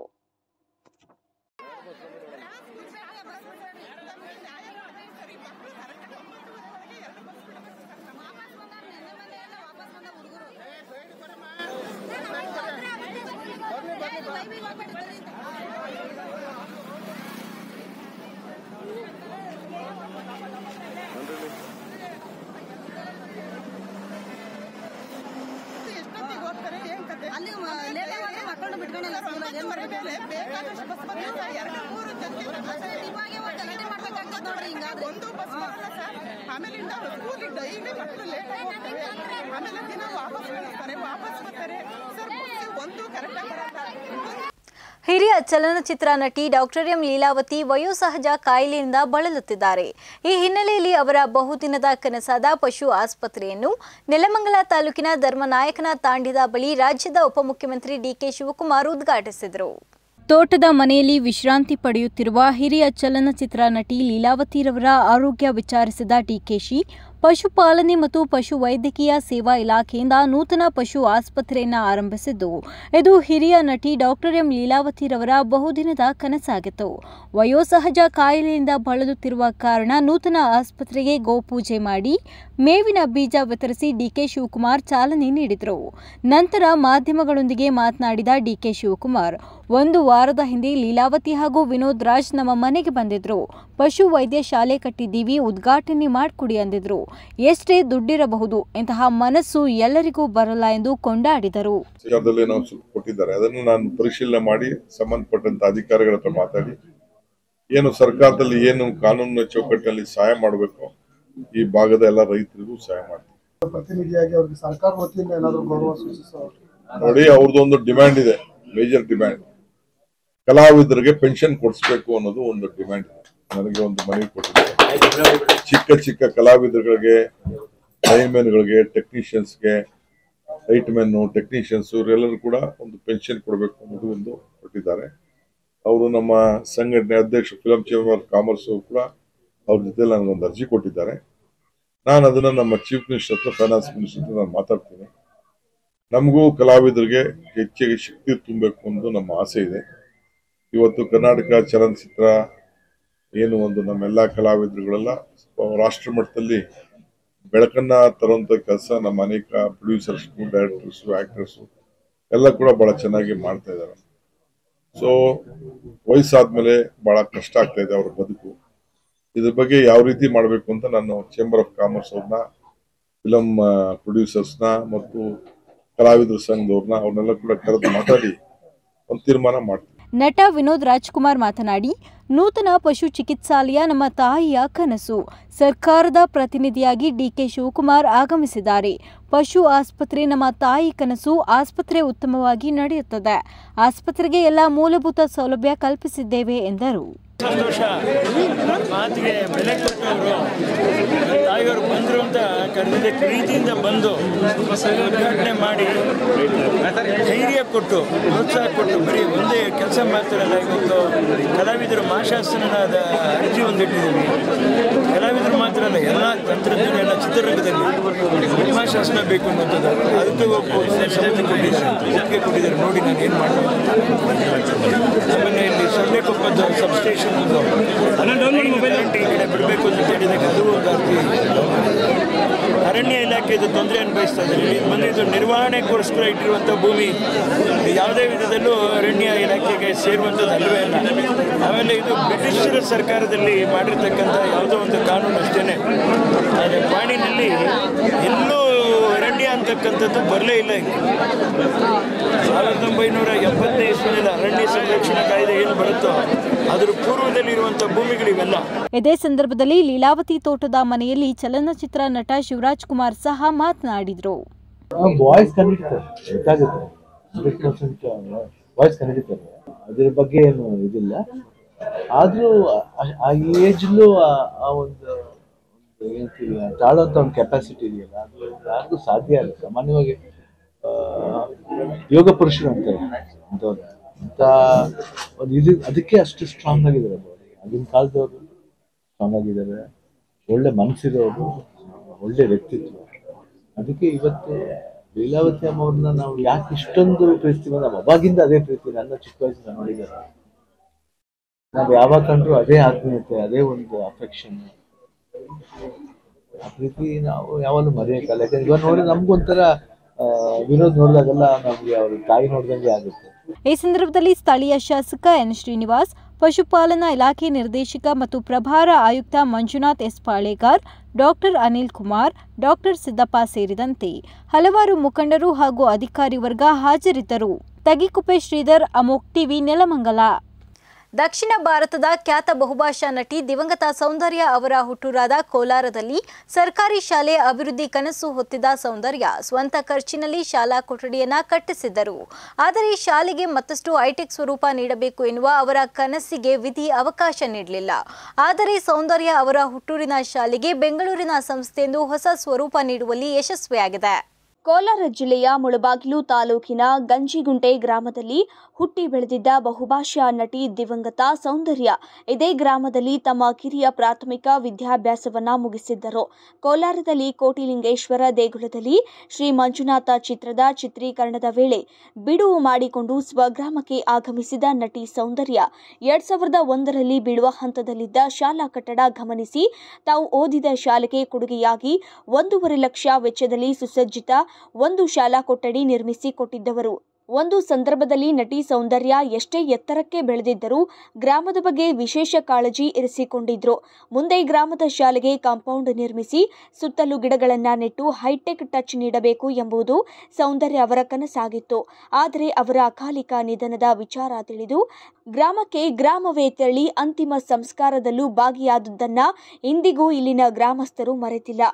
ಎಷ್ಟೊತ್ತಿಗೆ ಹೋಗ್ತಾರೆ ಏನ್ ಕತೆ ಅಲ್ಲಿ ಲೇಟ್ ಆಗಿ ಮಕ್ಕಳು ಒಂದು ಬಸ್ ಬರಲ್ಲ ಸರ್ ಆಮೇಲಿಂದ ಸ್ಕೂಲಿಗೆ ಡೈಲಿ ಮಕ್ಕಳು ಲೇಟ್ ಆಗಿ ಹೋಗ್ತಾರೆ ಆಮೇಲೆ ದಿನ ವಾಪಸ್ ಕಳಿಸ್ತಾರೆ ವಾಪಸ್ ಬರ್ತಾರೆ ಸರ್ ಬಸ್ ಒಂದು ಕರೆಕ್ಟಾಗಿ ಬರಲ್ಲ ಹಿರಿಯ ಚಲನಚಿತ್ರ ನಟಿ ಡಾಕ್ಟರ್ ಎಂ ಲೀಲಾವತಿ ವಯೋಸಹಜ ಕಾಯಿಲೆಯಿಂದ ಬಳಲುತ್ತಿದ್ದಾರೆ ಈ ಹಿನ್ನೆಲೆಯಲ್ಲಿ ಅವರ ಬಹುದಿನದ ಕನಸಾದ ಪಶು ಆಸ್ಪತ್ರೆಯನ್ನು ನೆಲಮಂಗಲ ತಾಲೂಕಿನ ಧರ್ಮನಾಯಕನ ತಾಂಡ್ಯದ ಬಳಿ ರಾಜ್ಯದ ಉಪಮುಖ್ಯಮಂತ್ರಿ ಡಿಕೆ ಶಿವಕುಮಾರ್ ಉದ್ಘಾಟಿಸಿದರು ತೋಟದ ಮನೆಯಲ್ಲಿ ವಿಶ್ರಾಂತಿ ಪಡೆಯುತ್ತಿರುವ ಹಿರಿಯ ಚಲನಚಿತ್ರ ನಟಿ ಲೀಲಾವತಿರವರ ಆರೋಗ್ಯ ವಿಚಾರಿಸಿದ ಡಿಕೆಶಿ ಪಶುಪಾಲನೆ ಮತ್ತು ಪಶು ವೈದ್ಯಕೀಯ ಸೇವಾ ಇಲಾಖೆಯಿಂದ ನೂತನ ಪಶು ಆಸ್ಪತ್ರೆಯನ್ನು ಆರಂಭಿಸಿದ್ದು ಇದು ಹಿರಿಯ ನಟಿ ಡಾಕ್ಟರ್ ಎಂ ಲೀಲಾವತಿರವರ ಬಹುದಿನದ ಕನಸಾಗಿತ್ತು ವಯೋಸಹಜ ಕಾಯಿಲೆಯಿಂದ ಬಳಲುತ್ತಿರುವ ಕಾರಣ ನೂತನ ಆಸ್ಪತ್ರೆಗೆ ಗೋಪೂಜೆ ಮಾಡಿ ಮೇವಿನ ಬೀಜ ವಿತರಿಸಿ ಡಿಕೆ ಶಿವಕುಮಾರ್ ಚಾಲನೆ ನೀಡಿದರು ನಂತರ ಮಾಧ್ಯಮಗಳೊಂದಿಗೆ ಮಾತನಾಡಿದ ಡಿಕೆ ಶಿವಕುಮಾರ್ ಒಂದು ವಾರದ ಹಿಂದೆ ಲೀಲಾವತಿ ಹಾಗೂ ವಿನೋದ್ ರಾಜ್ ನಮ್ಮ ಮನೆಗೆ ಬಂದಿದ್ರು ಪಶು ವೈದ್ಯ ಶಾಲೆ ಕಟ್ಟಿದ್ದೀವಿ ಉದ್ಘಾಟನೆ ಮಾಡಿಕೊಡಿ ಅಂದಿದ್ರು ಎಷ್ಟೇ ದುಡ್ಡಿರಬಹುದು ಇಂತಹ ಮನಸ್ಸು ಎಲ್ಲರಿಗೂ ಬರಲ್ಲ ಎಂದು ಕೊಂಡಾಡಿದರು ಸರ್ಕಾರದಲ್ಲಿ ನಾವು ಸ್ವಲ್ಪ ಕೊಟ್ಟಿದ್ದಾರೆ ಅದನ್ನು ನಾನು ಪರಿಶೀಲನೆ ಮಾಡಿ ಸಂಬಂಧಪಟ್ಟಂತ ಅಧಿಕಾರಿಗಳ ಹತ್ರ ಮಾತಾಡಿ ಏನು ಸರ್ಕಾರದಲ್ಲಿ ಏನು ಕಾನೂನಿನ ಚೌಕಟ್ಟಿನಲ್ಲಿ ಸಹಾಯ ಮಾಡಬೇಕು ಈ ಭಾಗದ ಎಲ್ಲ ರೈತರಿಗೂ ಸಹಾಯ ಮಾಡ್ತೀವಿ ಪ್ರತಿನಿಧಿಯಾಗಿ ಅವ್ರಿಗೆ ಸರ್ಕಾರ ವತಿಯಿಂದ ಏನಾದರೂ ಗೌರವ ಸೂಚಿಸೋ ನೋಡಿ ಅವ್ರದ್ದೊಂದು ಡಿಮ್ಯಾಂಡ್ ಇದೆ ಮೇಜರ್ ಡಿಮ್ಯಾಂಡ್ ಕಲಾವಿದರಿಗೆ ಪೆನ್ಷನ್ ಕೊಡಿಸ್ಬೇಕು ಅನ್ನೋದು ಒಂದು ಡಿಮ್ಯಾಂಡ್ ಇದೆ ನನಗೆ ಒಂದು ಮನವಿ ಕೊಟ್ಟಿದ್ದಾರೆ ಚಿಕ್ಕ ಚಿಕ್ಕ ಕಲಾವಿದರುಗಳಿಗೆ ಲೈನ್ಮೆನ್ಗಳಿಗೆ ಟೆಕ್ನಿಷಿಯನ್ಸ್ಗೆ ಲೈಟ್ ಮೆನ್ನು ಟೆಕ್ನಿಷಿಯನ್ಸ್ ಇವರೆಲ್ಲರೂ ಕೂಡ ಒಂದು ಪೆನ್ಷನ್ ಕೊಡಬೇಕು ಅನ್ನೋದು ಒಂದು ಕೊಟ್ಟಿದ್ದಾರೆ ಅವರು ನಮ್ಮ ಸಂಘಟನೆ ಅಧ್ಯಕ್ಷ ಫಿಲಂ ಚೇಂಬರ್ ಆಫ್ ಕಾಮರ್ಸ್ ಕೂಡ ಅವ್ರ ಜೊತೆ ನನಗೊಂದು ಅರ್ಜಿ ಕೊಟ್ಟಿದ್ದಾರೆ ನಾನು ಅದನ್ನ ನಮ್ಮ ಚೀಫ್ ಮಿನಿಸ್ಟರ್ ಹತ್ರ ಫೈನಾನ್ಸ್ ಮಿನಿಸ್ಟರ್ ಹತ್ರ ನಾನು ಮಾತಾಡ್ತೀನಿ ನಮಗೂ ಕಲಾವಿದರಿಗೆ ಹೆಚ್ಚಿಗೆ ಶಕ್ತಿ ತುಂಬಬೇಕು ಅನ್ನೋದು ನಮ್ಮ ಆಸೆ ಇದೆ ಇವತ್ತು ಕರ್ನಾಟಕ ಚಲನಚಿತ್ರ ಏನು ಒಂದು ನಮ್ಮೆಲ್ಲ ಕಲಾವಿದರುಗಳೆಲ್ಲ ರಾಷ್ಟ್ರ ಮಟ್ಟದಲ್ಲಿ ಬೆಳಕನ್ನ ತರುವಂತ ಕೆಲಸ ನಮ್ಮ ಅನೇಕ ಪ್ರೊಡ್ಯೂಸರ್ಸ್ ಡೈರೆಕ್ಟರ್ಸ್ ಆಕ್ಟರ್ಸ್ ಎಲ್ಲ ಕೂಡ ಬಹಳ ಚೆನ್ನಾಗಿ ಮಾಡ್ತಾ ಇದ್ದಾರೆ ಸೊ ವಯಸ್ಸಾದ್ಮೇಲೆ ಬಹಳ ಕಷ್ಟ ಆಗ್ತಾ ಇದೆ ಅವ್ರ ಬದುಕು ಇದ್ರ ಬಗ್ಗೆ ಯಾವ ರೀತಿ ಮಾಡಬೇಕು ಅಂತ ನಾನು ಚೇಂಬರ್ ಆಫ್ ಕಾಮರ್ಸ್ ಅವ್ರನ್ನ ಫಿಲಂ ಪ್ರೊಡ್ಯೂಸರ್ಸ್ನ ಮತ್ತು ಕಲಾವಿದ್ರ ಸಂಘದವ್ರನ್ನ ಅವ್ರನ್ನೆಲ್ಲ ಕೂಡ ಕರೆದು ಮಾತಾಡಿ ಒಂದು ತೀರ್ಮಾನ ಮಾಡ್ತೀವಿ ನಟ ವಿನೋದ್ ರಾಜ್ಕುಮಾರ್ ಮಾತನಾಡಿ ನೂತನ ಪಶು ಚಿಕಿತ್ಸಾಲಯ ನಮ್ಮ ತಾಯಿಯ ಕನಸು ಸರ್ಕಾರದ ಪ್ರತಿನಿಧಿಯಾಗಿ ಡಿಕೆ ಶಿವಕುಮಾರ್ ಆಗಮಿಸಿದ್ದಾರೆ ಪಶು ಆಸ್ಪತ್ರೆ ನಮ್ಮ ತಾಯಿ ಕನಸು ಆಸ್ಪತ್ರೆ ಉತ್ತಮವಾಗಿ ನಡೆಯುತ್ತದೆ ಆಸ್ಪತ್ರೆಗೆ ಎಲ್ಲ ಮೂಲಭೂತ ಸೌಲಭ್ಯ ಕಲ್ಪಿಸಿದ್ದೇವೆ ಎಂದರು ಸಂತೋಷ ಮಾತಿಗೆ ಬೆಲೆ ಕೊಟ್ಟವರು ತಾಯಿಯವರು ಬಂದರು ಅಂತ ಕರೆದಿದ್ದೆ ಪ್ರೀತಿಯಿಂದ ಬಂದು ಉದ್ಘಾಟನೆ ಮಾಡಿ ಧೈರ್ಯ ಕೊಟ್ಟು ಪ್ರೋತ್ಸಾಹ ಕೊಟ್ಟು ಬರೀ ಒಂದೇ ಕೆಲಸ ಮಾಡ್ತಾರಲ್ಲ ಇವತ್ತು ಕಲಾವಿದರು ಮಾಶಾಸನದ ಅರ್ಜಿ ಒಂದಿಟ್ಟಿದ್ದೀವಿ ಕಲಾವಿದರು ಮಾತ್ರ ಅಲ್ಲ ಎಲ್ಲ ತಂತ್ರಜ್ಞಾನ ಎಲ್ಲ ಚಿತ್ರರಂಗದಲ್ಲಿ ಮಾಶಾಸನ ಬೇಕು ಅನ್ನೋಂಥದ್ದು ಅದಕ್ಕೆ ಒಬ್ಬ ಸಮಿತಿ ಕೊಟ್ಟಿದ್ದಾರೆ ಒಪ್ಪಿಗೆ ಕೊಟ್ಟಿದ್ದಾರೆ ನೋಡಿ ನಾನು ಏನು ಮಾಡಬೇಕು ಆಮೇಲೆ ಇಲ್ಲಿ ಸೊಳ್ಳೆಕೊಪ್ಪದ ಸಬ್ಸ್ಟೇಷನ್ ಒಂದು ಕರೆಂಟ್ ಈ ಕಡೆ ಬಿಡಬೇಕು ಅಂತ ಕೇಳಿದಾಗ ಅದು ಒಂದು ಅರ್ಜಿ ಅರಣ್ಯ ಇಲಾಖೆ ಇದು ತೊಂದರೆ ಅನುಭವಿಸ್ತಾ ಇದೆ ಇಲ್ಲಿ ಬಂದಿದ್ದು ನಿರ್ವಹಣೆಗೋಸ್ಕರ ಇಟ್ಟಿರುವಂಥ ಭೂಮಿ ಯಾವುದೇ ವಿಧದಲ್ಲೂ ಅರಣ್ಯ ಇಲಾಖೆಗೆ ಸೇರುವಂಥದ್ದು ಅಲ್ಲವೇ ಅಲ್ಲ ಆಮೇಲೆ ಇದು ಬ್ರಿಟಿಷರ ಸರ್ಕಾರದಲ್ಲಿ ಮಾಡಿರ್ತಕ್ಕಂಥ ಯಾವುದೋ ಒಂದು ಕಾನೂನು ಅಷ್ಟೇ ಆದರೆ ಪಾಣಿನಲ್ಲಿ ಎಲ್ಲೂ ಅರಣ್ಯ ಅಂತಕ್ಕಂಥದ್ದು ಬರಲೇ ಇಲ್ಲ ಈಗ ಸಾವಿರದ ಒಂಬೈನೂರ ಎಪ್ಪತ್ತನೇ ಇಸ್ವಿನಲ್ಲಿ ಅರಣ್ಯ ಸಂರಕ್ಷಣಾ ಕಾಯ್ದೆ ಏನು ಬರುತ್ತೋ ಅದರ ಪೂರ್ವದಲ್ಲಿರುವಂಥ ಭೂಮಿಗಳಿವೆಲ್ಲ ಇದೇ ಸಂದರ್ಭದಲ್ಲಿ ಲೀಲಾವತಿ ತೋಟದ ಮನೆಯಲ್ಲಿ ಚಲನಚಿತ್ರ ನಟ ಶಿವರಾಜ್ ಕುಮಾರ್ ಸಹ ಮಾತನಾಡಿದರು ವಾಯ್ಸ್ ಕಂಡಿಡ್ತಾರೆ ಗೊತ್ತಾಗುತ್ತೆ ಹಂಡ್ರೆಡ್ ಪರ್ಸೆಂಟ್ ವಾಯ್ಸ್ ಕಂಡಿಡ್ತಾರೆ ಅದ್ರ ಬಗ್ಗೆ ಏನು ಇದಿಲ್ಲ ಆದರೂ ಆ ಏಜ್ಲೂ ಆ ಒಂದು ಒಂದು ಏನಂತೀವಿ ತಾಳೋಂಥ ಒಂದು ಕೆಪಾಸಿಟಿ ಇದೆಯಲ್ಲ ಅದು ಯಾರಿಗೂ ಸಾಧ್ಯ ಇಲ್ಲ ಸಾಮಾನ್ಯವಾಗಿ ಆ, ಯೋಗ ಪುರುಷರು ಅಂತಾರೆ ಅಂಥವ್ರು ಅಂತ ಒಂದು ಇದು ಅದಕ್ಕೆ ಅಷ್ಟು ಸ್ಟ್ರಾಂಗ್ ಆಗಿದ್ದಾರೆ ಅವರು ಆಗಿನ ಕಾಲದವರು ಸ್ಟ್ರಾಂಗ್ ಆಗಿದ್ದಾರೆ ಒಳ್ಳೆ ಮನಸ್ಸಿರೋರು ಒಳ್ಳೆ ವ್ಯಕ್ತಿತ್ವ ಅದಕ್ಕೆ ಇವತ್ತು ಲೀಲಾವತಿ ಅಮ್ಮವ್ರನ್ನ ನಾವು ಯಾಕೆ ಇಷ್ಟೊಂದು ಪ್ರೀತಿಸ್ತೀವಿ ನಾವು ಅವಾಗಿಂದ ಅದೇ ಪ್ರೀತಿ ನನ್ನ ಚಿಕ್ಕ ವಯಸ್ಸಿನ ನೋಡಿದ್ದಾರೆ ನಾವು ಯಾವಾಗ ಕಂಡ್ರು ಅದೇ ಆತ್ಮೀಯತೆ ಅದೇ ಒಂದು ಅಫೆಕ್ಷನ್ ಆ ಪ್ರೀತಿ ನಾವು ಯಾವಾಗಲೂ ಮರೆಯೋಕ್ಕಲ್ಲ ಯಾಕಂದ್ರೆ ಇವಾಗ ನೋಡಿ ನಮ್ಗೊಂಥರ ಆ, ವಿನೋದ್ ನೋಡಿದಾಗೆಲ್ಲ ನಮ್ಗೆ ಅವ್ರ ತಾಯಿ ನೋಡ್ದಂಗೆ ಆಗುತ್ತೆ ಈ ಸಂದರ್ಭದಲ್ಲಿ ಸ್ಥಳೀಯ ಶಾಸಕ ಎನ್ ಶ್ರೀನಿವಾಸ್ ಪಶುಪಾಲನಾ ಇಲಾಖೆ ನಿರ್ದೇಶಕ ಮತ್ತು ಪ್ರಭಾರ ಆಯುಕ್ತ Manjunath S Palegar doctor Anil Kumar doctor Siddappa ಸೇರಿದಂತೆ ಹಲವಾರು ಮುಖಂಡರು ಹಾಗೂ ಅಧಿಕಾರಿ ವರ್ಗ ಹಾಜರಿದ್ದರು ತಗಿಕುಪ್ಪೆ ಶ್ರೀಧರ್ ಅಮೋಕ್ ಟಿವಿ ನೆಲಮಂಗಲ ದಕ್ಷಿಣ ಭಾರತದ ಖ್ಯಾತ ಬಹುಭಾಷಾ ನಟಿ ದಿವಂಗತ ಸೌಂದರ್ಯ ಅವರ ಹುಟ್ಟೂರಾದ ಕೋಲಾರದಲ್ಲಿ ಸರ್ಕಾರಿ ಶಾಲೆ ಅಭಿವೃದ್ಧಿ ಕನಸು ಹೊತ್ತಿದ್ದ ಸೌಂದರ್ಯ ಸ್ವಂತ ಖರ್ಚಿನಲ್ಲಿ ಶಾಲಾ ಕೊಠಡಿಯನ್ನ ಕಟ್ಟಿಸಿದ್ದರು ಆದರೆ ಶಾಲೆಗೆ ಮತ್ತಷ್ಟು ಹೈಟೆಕ್ ಸ್ವರೂಪ ನೀಡಬೇಕು ಎನ್ನುವ ಅವರ ಕನಸಿಗೆ ವಿಧಿ ಅವಕಾಶ ನೀಡಲಿಲ್ಲ ಆದರೆ ಸೌಂದರ್ಯ ಅವರ ಹುಟ್ಟೂರಿನ ಶಾಲೆಗೆ ಬೆಂಗಳೂರಿನ ಸಂಸ್ಥೆಯೊಂದು ಹೊಸ ಸ್ವರೂಪ ನೀಡುವಲ್ಲಿ ಯಶಸ್ವಿಯಾಗಿದೆ ಕೋಲಾರ ಜಿಲ್ಲೆಯ ಮುಳಬಾಗಿಲು ತಾಲೂಕಿನ ಗಂಜಿಗುಂಟೆ ಗ್ರಾಮದಲ್ಲಿ ಹುಟ್ಟಿ ಬೆಳೆದಿದ್ದ ಬಹುಭಾಷಾ ನಟಿ ದಿವಂಗತ ಸೌಂದರ್ಯ ಇದೇ ಗ್ರಾಮದಲ್ಲಿ ತಮ್ಮ ಕಿರಿಯ ಪ್ರಾಥಮಿಕ ವಿದ್ಯಾಭ್ಯಾಸವನ್ನ ಮುಗಿಸಿದ್ದರು ಕೋಲಾರದಲ್ಲಿ ಕೋಟಿಲಿಂಗೇಶ್ವರ ದೇಗುಲದಲ್ಲಿ ಶ್ರೀ ಮಂಜುನಾಥ ಚಿತ್ರದ ಚಿತ್ರೀಕರಣದ ವೇಳೆ ಬಿಡುವು ಮಾಡಿಕೊಂಡು ಸ್ವಗ್ರಾಮಕ್ಕೆ ಆಗಮಿಸಿದ ನಟಿ ಸೌಂದರ್ಯ ಎರಡ್ ಸಾವಿರದ ಒಂದರಲ್ಲಿ ಬೀಳುವ ಹಂತದಲ್ಲಿದ್ದ ಶಾಲಾ ಕಟ್ಟಡ ಗಮನಿಸಿ ತಾವು ಓದಿದ ಶಾಲೆಗೆ ಕೊಡುಗೆಯಾಗಿ ಒಂದೂವರೆ ಲಕ್ಷ ವೆಚ್ಚದಲ್ಲಿ ಸುಸಜ್ಜಿತ ಒಂದು ಶಾಲಾ ಕೊಠಡಿ ನಿರ್ಮಿಸಿ ಕೊಟ್ಟಿದ್ದವರು ಒಂದು ಸಂದರ್ಭದಲ್ಲಿ ನಟಿ ಸೌಂದರ್ಯ ಎಷ್ಟೇ ಎತ್ತರಕ್ಕೆ ಬೆಳೆದಿದ್ದರೂ ಗ್ರಾಮದ ಬಗ್ಗೆ ವಿಶೇಷ ಕಾಳಜಿ ಇರಿಸಿಕೊಂಡಿದ್ರು ಮುಂದೆ ಗ್ರಾಮದ ಶಾಲೆಗೆ ಕಾಂಪೌಂಡ್ ನಿರ್ಮಿಸಿ ಸುತ್ತಲೂ ಗಿಡಗಳನ್ನ ನೆಟ್ಟು ಹೈಟೆಕ್ ಟಚ್ ನೀಡಬೇಕು ಎಂಬುದು ಸೌಂದರ್ಯ ಅವರ ಕನಸಾಗಿತ್ತು ಆದರೆ ಅವರ ಅಕಾಲಿಕ ನಿಧನದ ವಿಚಾರ ತಿಳಿದು ಗ್ರಾಮಕ್ಕೆ ಗ್ರಾಮವೇ ತೆರಳಿ ಅಂತಿಮ ಸಂಸ್ಕಾರದಲ್ಲೂ ಭಾಗಿಯಾದುದನ್ನ ಇಂದಿಗೂ ಇಲ್ಲಿನ ಗ್ರಾಮಸ್ಥರು ಮರೆತಿಲ್ಲ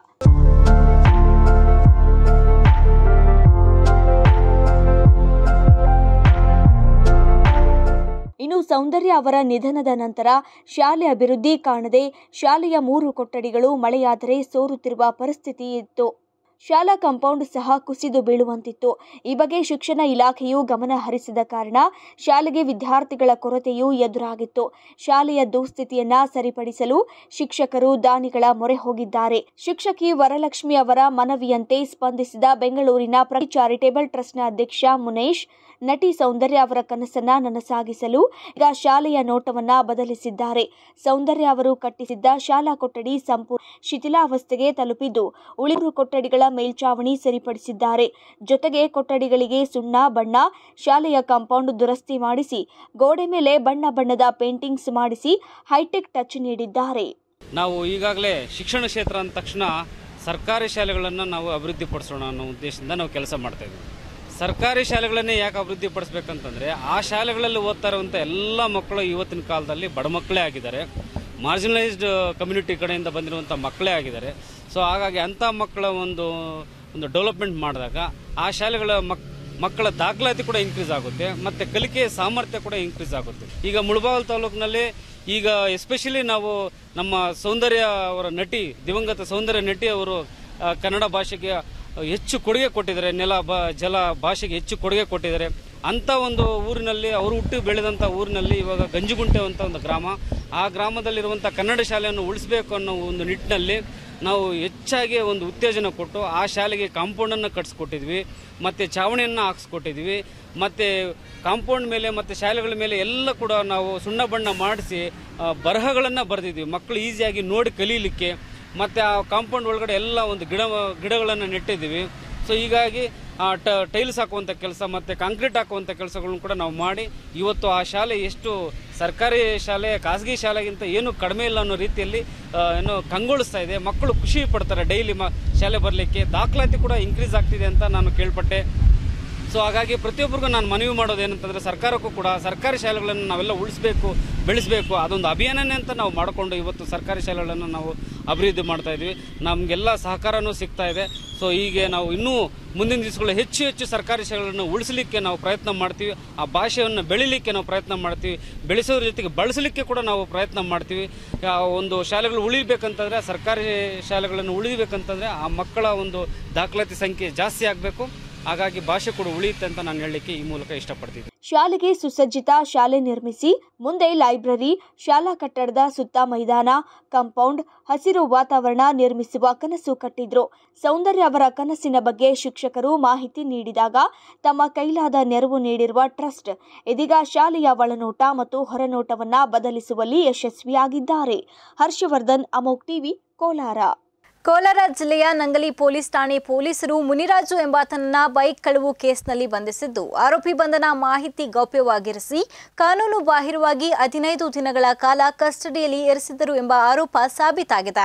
ಇನ್ನು ಸೌಂದರ್ಯ ಅವರ ನಿಧನದ ನಂತರ ಶಾಲೆ ಅಭಿವೃದ್ಧಿ ಕಾಣದೆ ಶಾಲೆಯ ಮೂರು ಕೊಠಡಿಗಳು ಮಳೆಯಾದರೆ ಸೋರುತ್ತಿರುವ ಪರಿಸ್ಥಿತಿ ಇತ್ತು ಶಾಲಾ ಕಾಂಪೌಂಡ್ ಸಹ ಕುಸಿದು ಬೀಳುವಂತಿತ್ತು ಈ ಬಗ್ಗೆ ಶಿಕ್ಷಣ ಇಲಾಖೆಯು ಗಮನ ಹರಿಸಿದ ಕಾರಣ ಶಾಲೆಗೆ ವಿದ್ಯಾರ್ಥಿಗಳ ಕೊರತೆಯೂ ಎದುರಾಗಿತ್ತು ಶಾಲೆಯ ದುಸ್ಥಿತಿಯನ್ನ ಸರಿಪಡಿಸಲು ಶಿಕ್ಷಕರು ದಾನಿಗಳ ಮೊರೆ ಹೋಗಿದ್ದಾರೆ ಶಿಕ್ಷಕಿ ವರಲಕ್ಷ್ಮಿ ಅವರ ಮನವಿಯಂತೆ ಸ್ಪಂದಿಸಿದ ಬೆಂಗಳೂರಿನ ಪ್ರತಿ ಚಾರಿಟೇಬಲ್ ಟ್ರಸ್ಟ್ನ ಅಧ್ಯಕ್ಷ ಮುನೇಶ್ ನಟಿ ಸೌಂದರ್ಯ ಅವರ ಕನಸನ್ನ ನನಸಾಗಿಸಲು ಈಗ ಶಾಲೆಯ ನೋಟವನ್ನ ಬದಲಿಸಿದ್ದಾರೆ ಸೌಂದರ್ಯ ಅವರು ಕಟ್ಟಿಸಿದ್ದ ಶಾಲಾ ಕೊಠಡಿ ಸಂಪೂರ್ಣ ಶಿಥಿಲಾವಸ್ಥೆಗೆ ತಲುಪಿದ್ದು ಉಳಿದ ಕೊಠಡಿಗಳ ಮೇಲ್ಚಾವಣಿ ಸರಿಪಡಿಸಿದ್ದಾರೆ ಜೊತೆಗೆ ಕೊಠಡಿಗಳಿಗೆ ಸುಣ್ಣ ಬಣ್ಣ ಶಾಲೆಯ ಕಾಂಪೌಂಡ್ ದುರಸ್ತಿ ಮಾಡಿಸಿ ಗೋಡೆ ಮೇಲೆ ಬಣ್ಣ ಬಣ್ಣದ ಪೇಂಟಿಂಗ್ಸ್ ಮಾಡಿಸಿ ಹೈಟೆಕ್ ಟಚ್ ನೀಡಿದ್ದಾರೆ ನಾವು ಈಗಾಗಲೇ ಶಿಕ್ಷಣ ಕ್ಷೇತ್ರ ಅಂದ ತಕ್ಷಣ ಸರ್ಕಾರಿ ಶಾಲೆಗಳನ್ನು ನಾವು ಅಭಿವೃದ್ಧಿಪಡಿಸೋಣ ಅನ್ನೋ ಉದ್ದೇಶದಿಂದ ನಾವು ಕೆಲಸ ಮಾಡ್ತಾ ಇದ್ದೀವಿ ಸರ್ಕಾರಿ ಶಾಲೆಗಳನ್ನೇ ಯಾಕೆ ಅಭಿವೃದ್ಧಿಪಡಿಸ್ಬೇಕಂತಂದರೆ ಆ ಶಾಲೆಗಳಲ್ಲಿ ಓದ್ತಾ ಇರುವಂಥ ಎಲ್ಲ ಮಕ್ಕಳು ಇವತ್ತಿನ ಕಾಲದಲ್ಲಿ ಬಡ ಮಕ್ಕಳೇ ಆಗಿದ್ದಾರೆ ಮಾರ್ಜಿನಲೈಸ್ಡ್ ಕಮ್ಯುನಿಟಿ ಕಡೆಯಿಂದ ಬಂದಿರುವಂಥ ಮಕ್ಕಳೇ ಆಗಿದ್ದಾರೆ ಸೊ ಹಾಗಾಗಿ ಅಂಥ ಮಕ್ಕಳ ಒಂದು ಒಂದು ಡೆವಲಪ್ಮೆಂಟ್ ಮಾಡಿದಾಗ ಆ ಶಾಲೆಗಳ ಮಕ್ ಮಕ್ಕಳ ದಾಖಲಾತಿ ಕೂಡ ಇನ್ಕ್ರೀಸ್ ಆಗುತ್ತೆ ಮತ್ತು ಕಲಿಕೆಯ ಸಾಮರ್ಥ್ಯ ಕೂಡ ಇನ್ಕ್ರೀಸ್ ಆಗುತ್ತೆ ಈಗ ಮುಳಬಾಗಲ್ ತಾಲೂಕಿನಲ್ಲಿ ಈಗ ಎಸ್ಪೆಷಲಿ ನಾವು ನಮ್ಮ ಸೌಂದರ್ಯ ಅವರ ನಟಿ ದಿವಂಗತ ಸೌಂದರ್ಯ ನಟಿ ಅವರು ಆ, ಕನ್ನಡ ಭಾಷೆಗೆ ಹೆಚ್ಚು ಕೊಡುಗೆ ಕೊಟ್ಟಿದ್ದಾರೆ ನೆಲ ಬ ಜಲ ಭಾಷೆಗೆ ಹೆಚ್ಚು ಕೊಡುಗೆ ಕೊಟ್ಟಿದ್ದಾರೆ ಅಂಥ ಒಂದು ಊರಿನಲ್ಲಿ ಅವರು ಹುಟ್ಟು ಬೆಳೆದಂಥ ಊರಿನಲ್ಲಿ ಇವಾಗ ಗಂಜುಗುಂಟೆ ಅಂತ ಒಂದು ಗ್ರಾಮ ಆ ಗ್ರಾಮದಲ್ಲಿರುವಂಥ ಕನ್ನಡ ಶಾಲೆಯನ್ನು ಉಳಿಸಬೇಕು ಅನ್ನೋ ಒಂದು ನಿಟ್ಟಿನಲ್ಲಿ ನಾವು ಹೆಚ್ಚಾಗಿ ಒಂದು ಉತ್ತೇಜನ ಕೊಟ್ಟು ಆ ಶಾಲೆಗೆ ಕಾಂಪೌಂಡನ್ನು ಕಟ್ಸ್ಕೊಟ್ಟಿದ್ವಿ ಮತ್ತು ಚಾವಣಿಯನ್ನು ಹಾಕ್ಸ್ಕೊಟ್ಟಿದ್ವಿ ಮತ್ತು ಕಾಂಪೌಂಡ್ ಮೇಲೆ ಮತ್ತು ಶಾಲೆಗಳ ಮೇಲೆ ಎಲ್ಲ ಕೂಡ ನಾವು ಸುಣ್ಣ ಬಣ್ಣ ಮಾಡಿಸಿ ಬರಹಗಳನ್ನು ಬರೆದಿದ್ವಿ ಮಕ್ಕಳು ಈಸಿಯಾಗಿ ನೋಡಿ ಕಲೀಲಿಕ್ಕೆ ಮತ್ತು ಆ ಕಾಂಪೌಂಡ್ ಒಳಗಡೆ ಎಲ್ಲ ಒಂದು ಗಿಡ ಗಿಡಗಳನ್ನು ನೆಟ್ಟಿದ್ದೀವಿ ಸೊ ಹೀಗಾಗಿ ಆ ಟ ಟೈಲ್ಸ್ ಹಾಕುವಂಥ ಕೆಲಸ ಮತ್ತು ಕಾಂಕ್ರೀಟ್ ಹಾಕುವಂಥ ಕೆಲಸಗಳನ್ನು ಕೂಡ ನಾವು ಮಾಡಿ ಇವತ್ತು ಆ ಶಾಲೆ ಎಷ್ಟು ಸರ್ಕಾರಿ ಶಾಲೆ ಖಾಸಗಿ ಶಾಲೆಗಿಂತ ಏನು ಕಡಿಮೆ ಇಲ್ಲ ಅನ್ನೋ ರೀತಿಯಲ್ಲಿ ಆ, ಏನು ಕಂಗೊಳಿಸ್ತಾ ಇದೆ ಮಕ್ಕಳು ಖುಷಿ ಪಡ್ತಾರೆ ಡೈಲಿ ಮ ಶಾಲೆ ಬರಲಿಕ್ಕೆ ದಾಖಲಾತಿ ಕೂಡ ಇನ್ಕ್ರೀಸ್ ಆಗ್ತಿದೆ ಅಂತ ನಾನು ಕೇಳ್ಪಟ್ಟೆ ಸೊ ಹಾಗಾಗಿ ಪ್ರತಿಯೊಬ್ಬರಿಗೂ ನಾನು ಮನವಿ ಮಾಡೋದು ಏನಂತಂದರೆ ಸರ್ಕಾರಕ್ಕೂ ಕೂಡ ಸರ್ಕಾರಿ ಶಾಲೆಗಳನ್ನು ನಾವೆಲ್ಲ ಉಳಿಸಬೇಕು ಬೆಳೆಸಬೇಕು ಅದೊಂದು ಅಭಿಯಾನನೇ ಅಂತ ನಾವು ಮಾಡಿಕೊಂಡು ಇವತ್ತು ಸರ್ಕಾರಿ ಶಾಲೆಗಳನ್ನು ನಾವು ಅಭಿವೃದ್ಧಿ ಮಾಡ್ತಾ ಇದ್ವಿ ನಮಗೆಲ್ಲ ಸಹಕಾರನೂ ಸಿಗ್ತಾ ಇದೆ ಸೊ ಹೀಗೆ ನಾವು ಇನ್ನೂ ಮುಂದಿನ ದಿವಸಗಳು ಹೆಚ್ಚು ಹೆಚ್ಚು ಸರ್ಕಾರಿ ಶಾಲೆಗಳನ್ನು ಉಳಿಸಲಿಕ್ಕೆ ನಾವು ಪ್ರಯತ್ನ ಮಾಡ್ತೀವಿ ಆ ಭಾಷೆಯನ್ನು ಬೆಳಿಲಿಕ್ಕೆ ನಾವು ಪ್ರಯತ್ನ ಮಾಡ್ತೀವಿ ಬೆಳೆಸೋದ್ರ ಜೊತೆಗೆ ಬಳಸಲಿಕ್ಕೆ ಕೂಡ ನಾವು ಪ್ರಯತ್ನ ಮಾಡ್ತೀವಿ ಆ ಒಂದು ಶಾಲೆಗಳು ಉಳಿಬೇಕಂತಂದರೆ ಸರ್ಕಾರಿ ಶಾಲೆಗಳನ್ನು ಉಳಿಬೇಕಂತಂದರೆ ಆ ಮಕ್ಕಳ ಒಂದು ದಾಖಲಾತಿ ಸಂಖ್ಯೆ ಜಾಸ್ತಿ ಆಗಬೇಕು ಹಾಗಾಗಿ ಭಾಷೆ ಕೂಡ ಉಳಿಯುತ್ತೆ ಅಂತ ನಾನು ಹೇಳಲಿಕ್ಕೆ ಈ ಮೂಲಕ ಇಷ್ಟಪಡ್ತೀನಿ ಶಾಲೆಗೆ ಸುಸಜ್ಜಿತ ಶಾಲೆ ನಿರ್ಮಿಸಿ ಮುಂದೆ ಲೈಬ್ರರಿ ಶಾಲಾ ಕಟ್ಟಡದ ಸುತ್ತ ಮೈದಾನ ಕಾಂಪೌಂಡ್ ಹಸಿರು ವಾತಾವರಣ ನಿರ್ಮಿಸುವ ಕನಸು ಕಟ್ಟಿದ್ರು ಸೌಂದರ್ಯ ಅವರ ಕನಸಿನ ಬಗ್ಗೆ ಶಿಕ್ಷಕರು ಮಾಹಿತಿ ನೀಡಿದಾಗ ತಮ್ಮ ಕೈಲಾದ ನೆರವು ನೀಡಿರುವ ಟ್ರಸ್ಟ್ ಇದೀಗ ಶಾಲೆಯ ಒಳನೋಟ ಮತ್ತು ಹೊರನೋಟವನ್ನ ಬದಲಿಸುವಲ್ಲಿ ಯಶಸ್ವಿಯಾಗಿದ್ದಾರೆ ಹರ್ಷವರ್ಧನ್ ಅಮೋಕ್ ಟಿವಿ ಕೋಲಾರ ಕೋಲಾರ ಜಿಲ್ಲೆಯ ನಂಗಲಿ ಪೊಲೀಸ್ ಠಾಣೆ ಪೊಲೀಸರು ಮುನಿರಾಜು ಎಂಬಾತನನ್ನ ಬೈಕ್ ಕಳವು ಕೇಸ್ನಲ್ಲಿ ಬಂಧಿಸಿದ್ದು ಆರೋಪಿ ಬಂಧನ ಮಾಹಿತಿ ಗೌಪ್ಯವಾಗಿರಿಸಿ ಕಾನೂನು ಬಾಹಿರವಾಗಿ ಹದಿನೈದು ದಿನಗಳ ಕಾಲ ಕಸ್ಟಡಿಯಲ್ಲಿ ಇರಿಸಿದ್ದರು ಎಂಬ ಆರೋಪ ಸಾಬೀತಾಗಿದೆ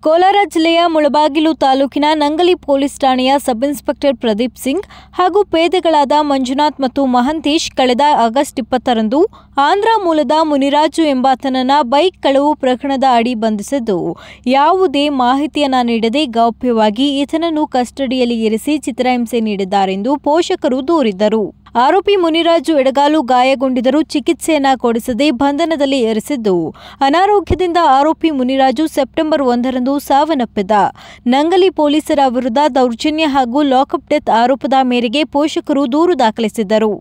ಕೋಲಾರ ಜಿಲ್ಲೆಯ ಮುಳಬಾಗಿಲು ತಾಲೂಕಿನ ನಂಗಲಿ ಪೊಲೀಸ್ ಠಾಣೆಯ ಸಬ್ ಇನ್ಸ್ಪೆಕ್ಟರ್ ಪ್ರದೀಪ್ ಸಿಂಗ್ ಹಾಗೂ ಪೇದೆಗಳಾದ ಮಂಜುನಾಥ್ ಮತ್ತು ಮಹಂತೇಶ್ ಕಳೆದ ಆಗಸ್ಟ್ ಇಪ್ಪತ್ತರಂದು ಆಂಧ್ರ ಮೂಲದ ಮುನಿರಾಜು ಎಂಬಾತನನ್ನ ಬೈಕ್ ಕಳವು ಪ್ರಕರಣದ ಅಡಿ ಬಂಧಿಸಿದ್ದು ಯಾವುದೇ ಮಾಹಿತಿಯನ್ನ ನೀಡದೆ ಗೌಪ್ಯವಾಗಿ ಈತನನ್ನು ಕಸ್ಟಡಿಯಲ್ಲಿ ಇರಿಸಿ ಚಿತ್ರಹಿಂಸೆ ನೀಡಿದ್ದಾರೆಂದು ಪೋಷಕರು ದೂರಿದ್ದರು ಆರೋಪಿ ಮುನಿರಾಜು ಎಡಗಾಲು ಗಾಯಗೊಂಡಿದ್ದರೂ ಚಿಕಿತ್ಸೆಯನ್ನ ಕೊಡಿಸದೆ ಬಂಧನದಲ್ಲಿ ಇರಿಸಿದ್ದು ಅನಾರೋಗ್ಯದಿಂದ ಆರೋಪಿ ಮುನಿರಾಜು ಸೆಪ್ಟೆಂಬರ್ ಒಂದರಂದು ಸಾವನ್ನಪ್ಪಿದ ನಂಗಲಿ ಪೊಲೀಸರ ವಿರುದ್ಧ ದೌರ್ಜನ್ಯ ಹಾಗೂ ಲಾಕಪ್ ಡೆತ್ ಆರೋಪದ ಮೇರೆಗೆ ಪೋಷಕರು ದೂರು ದಾಖಲಿಸಿದ್ದರು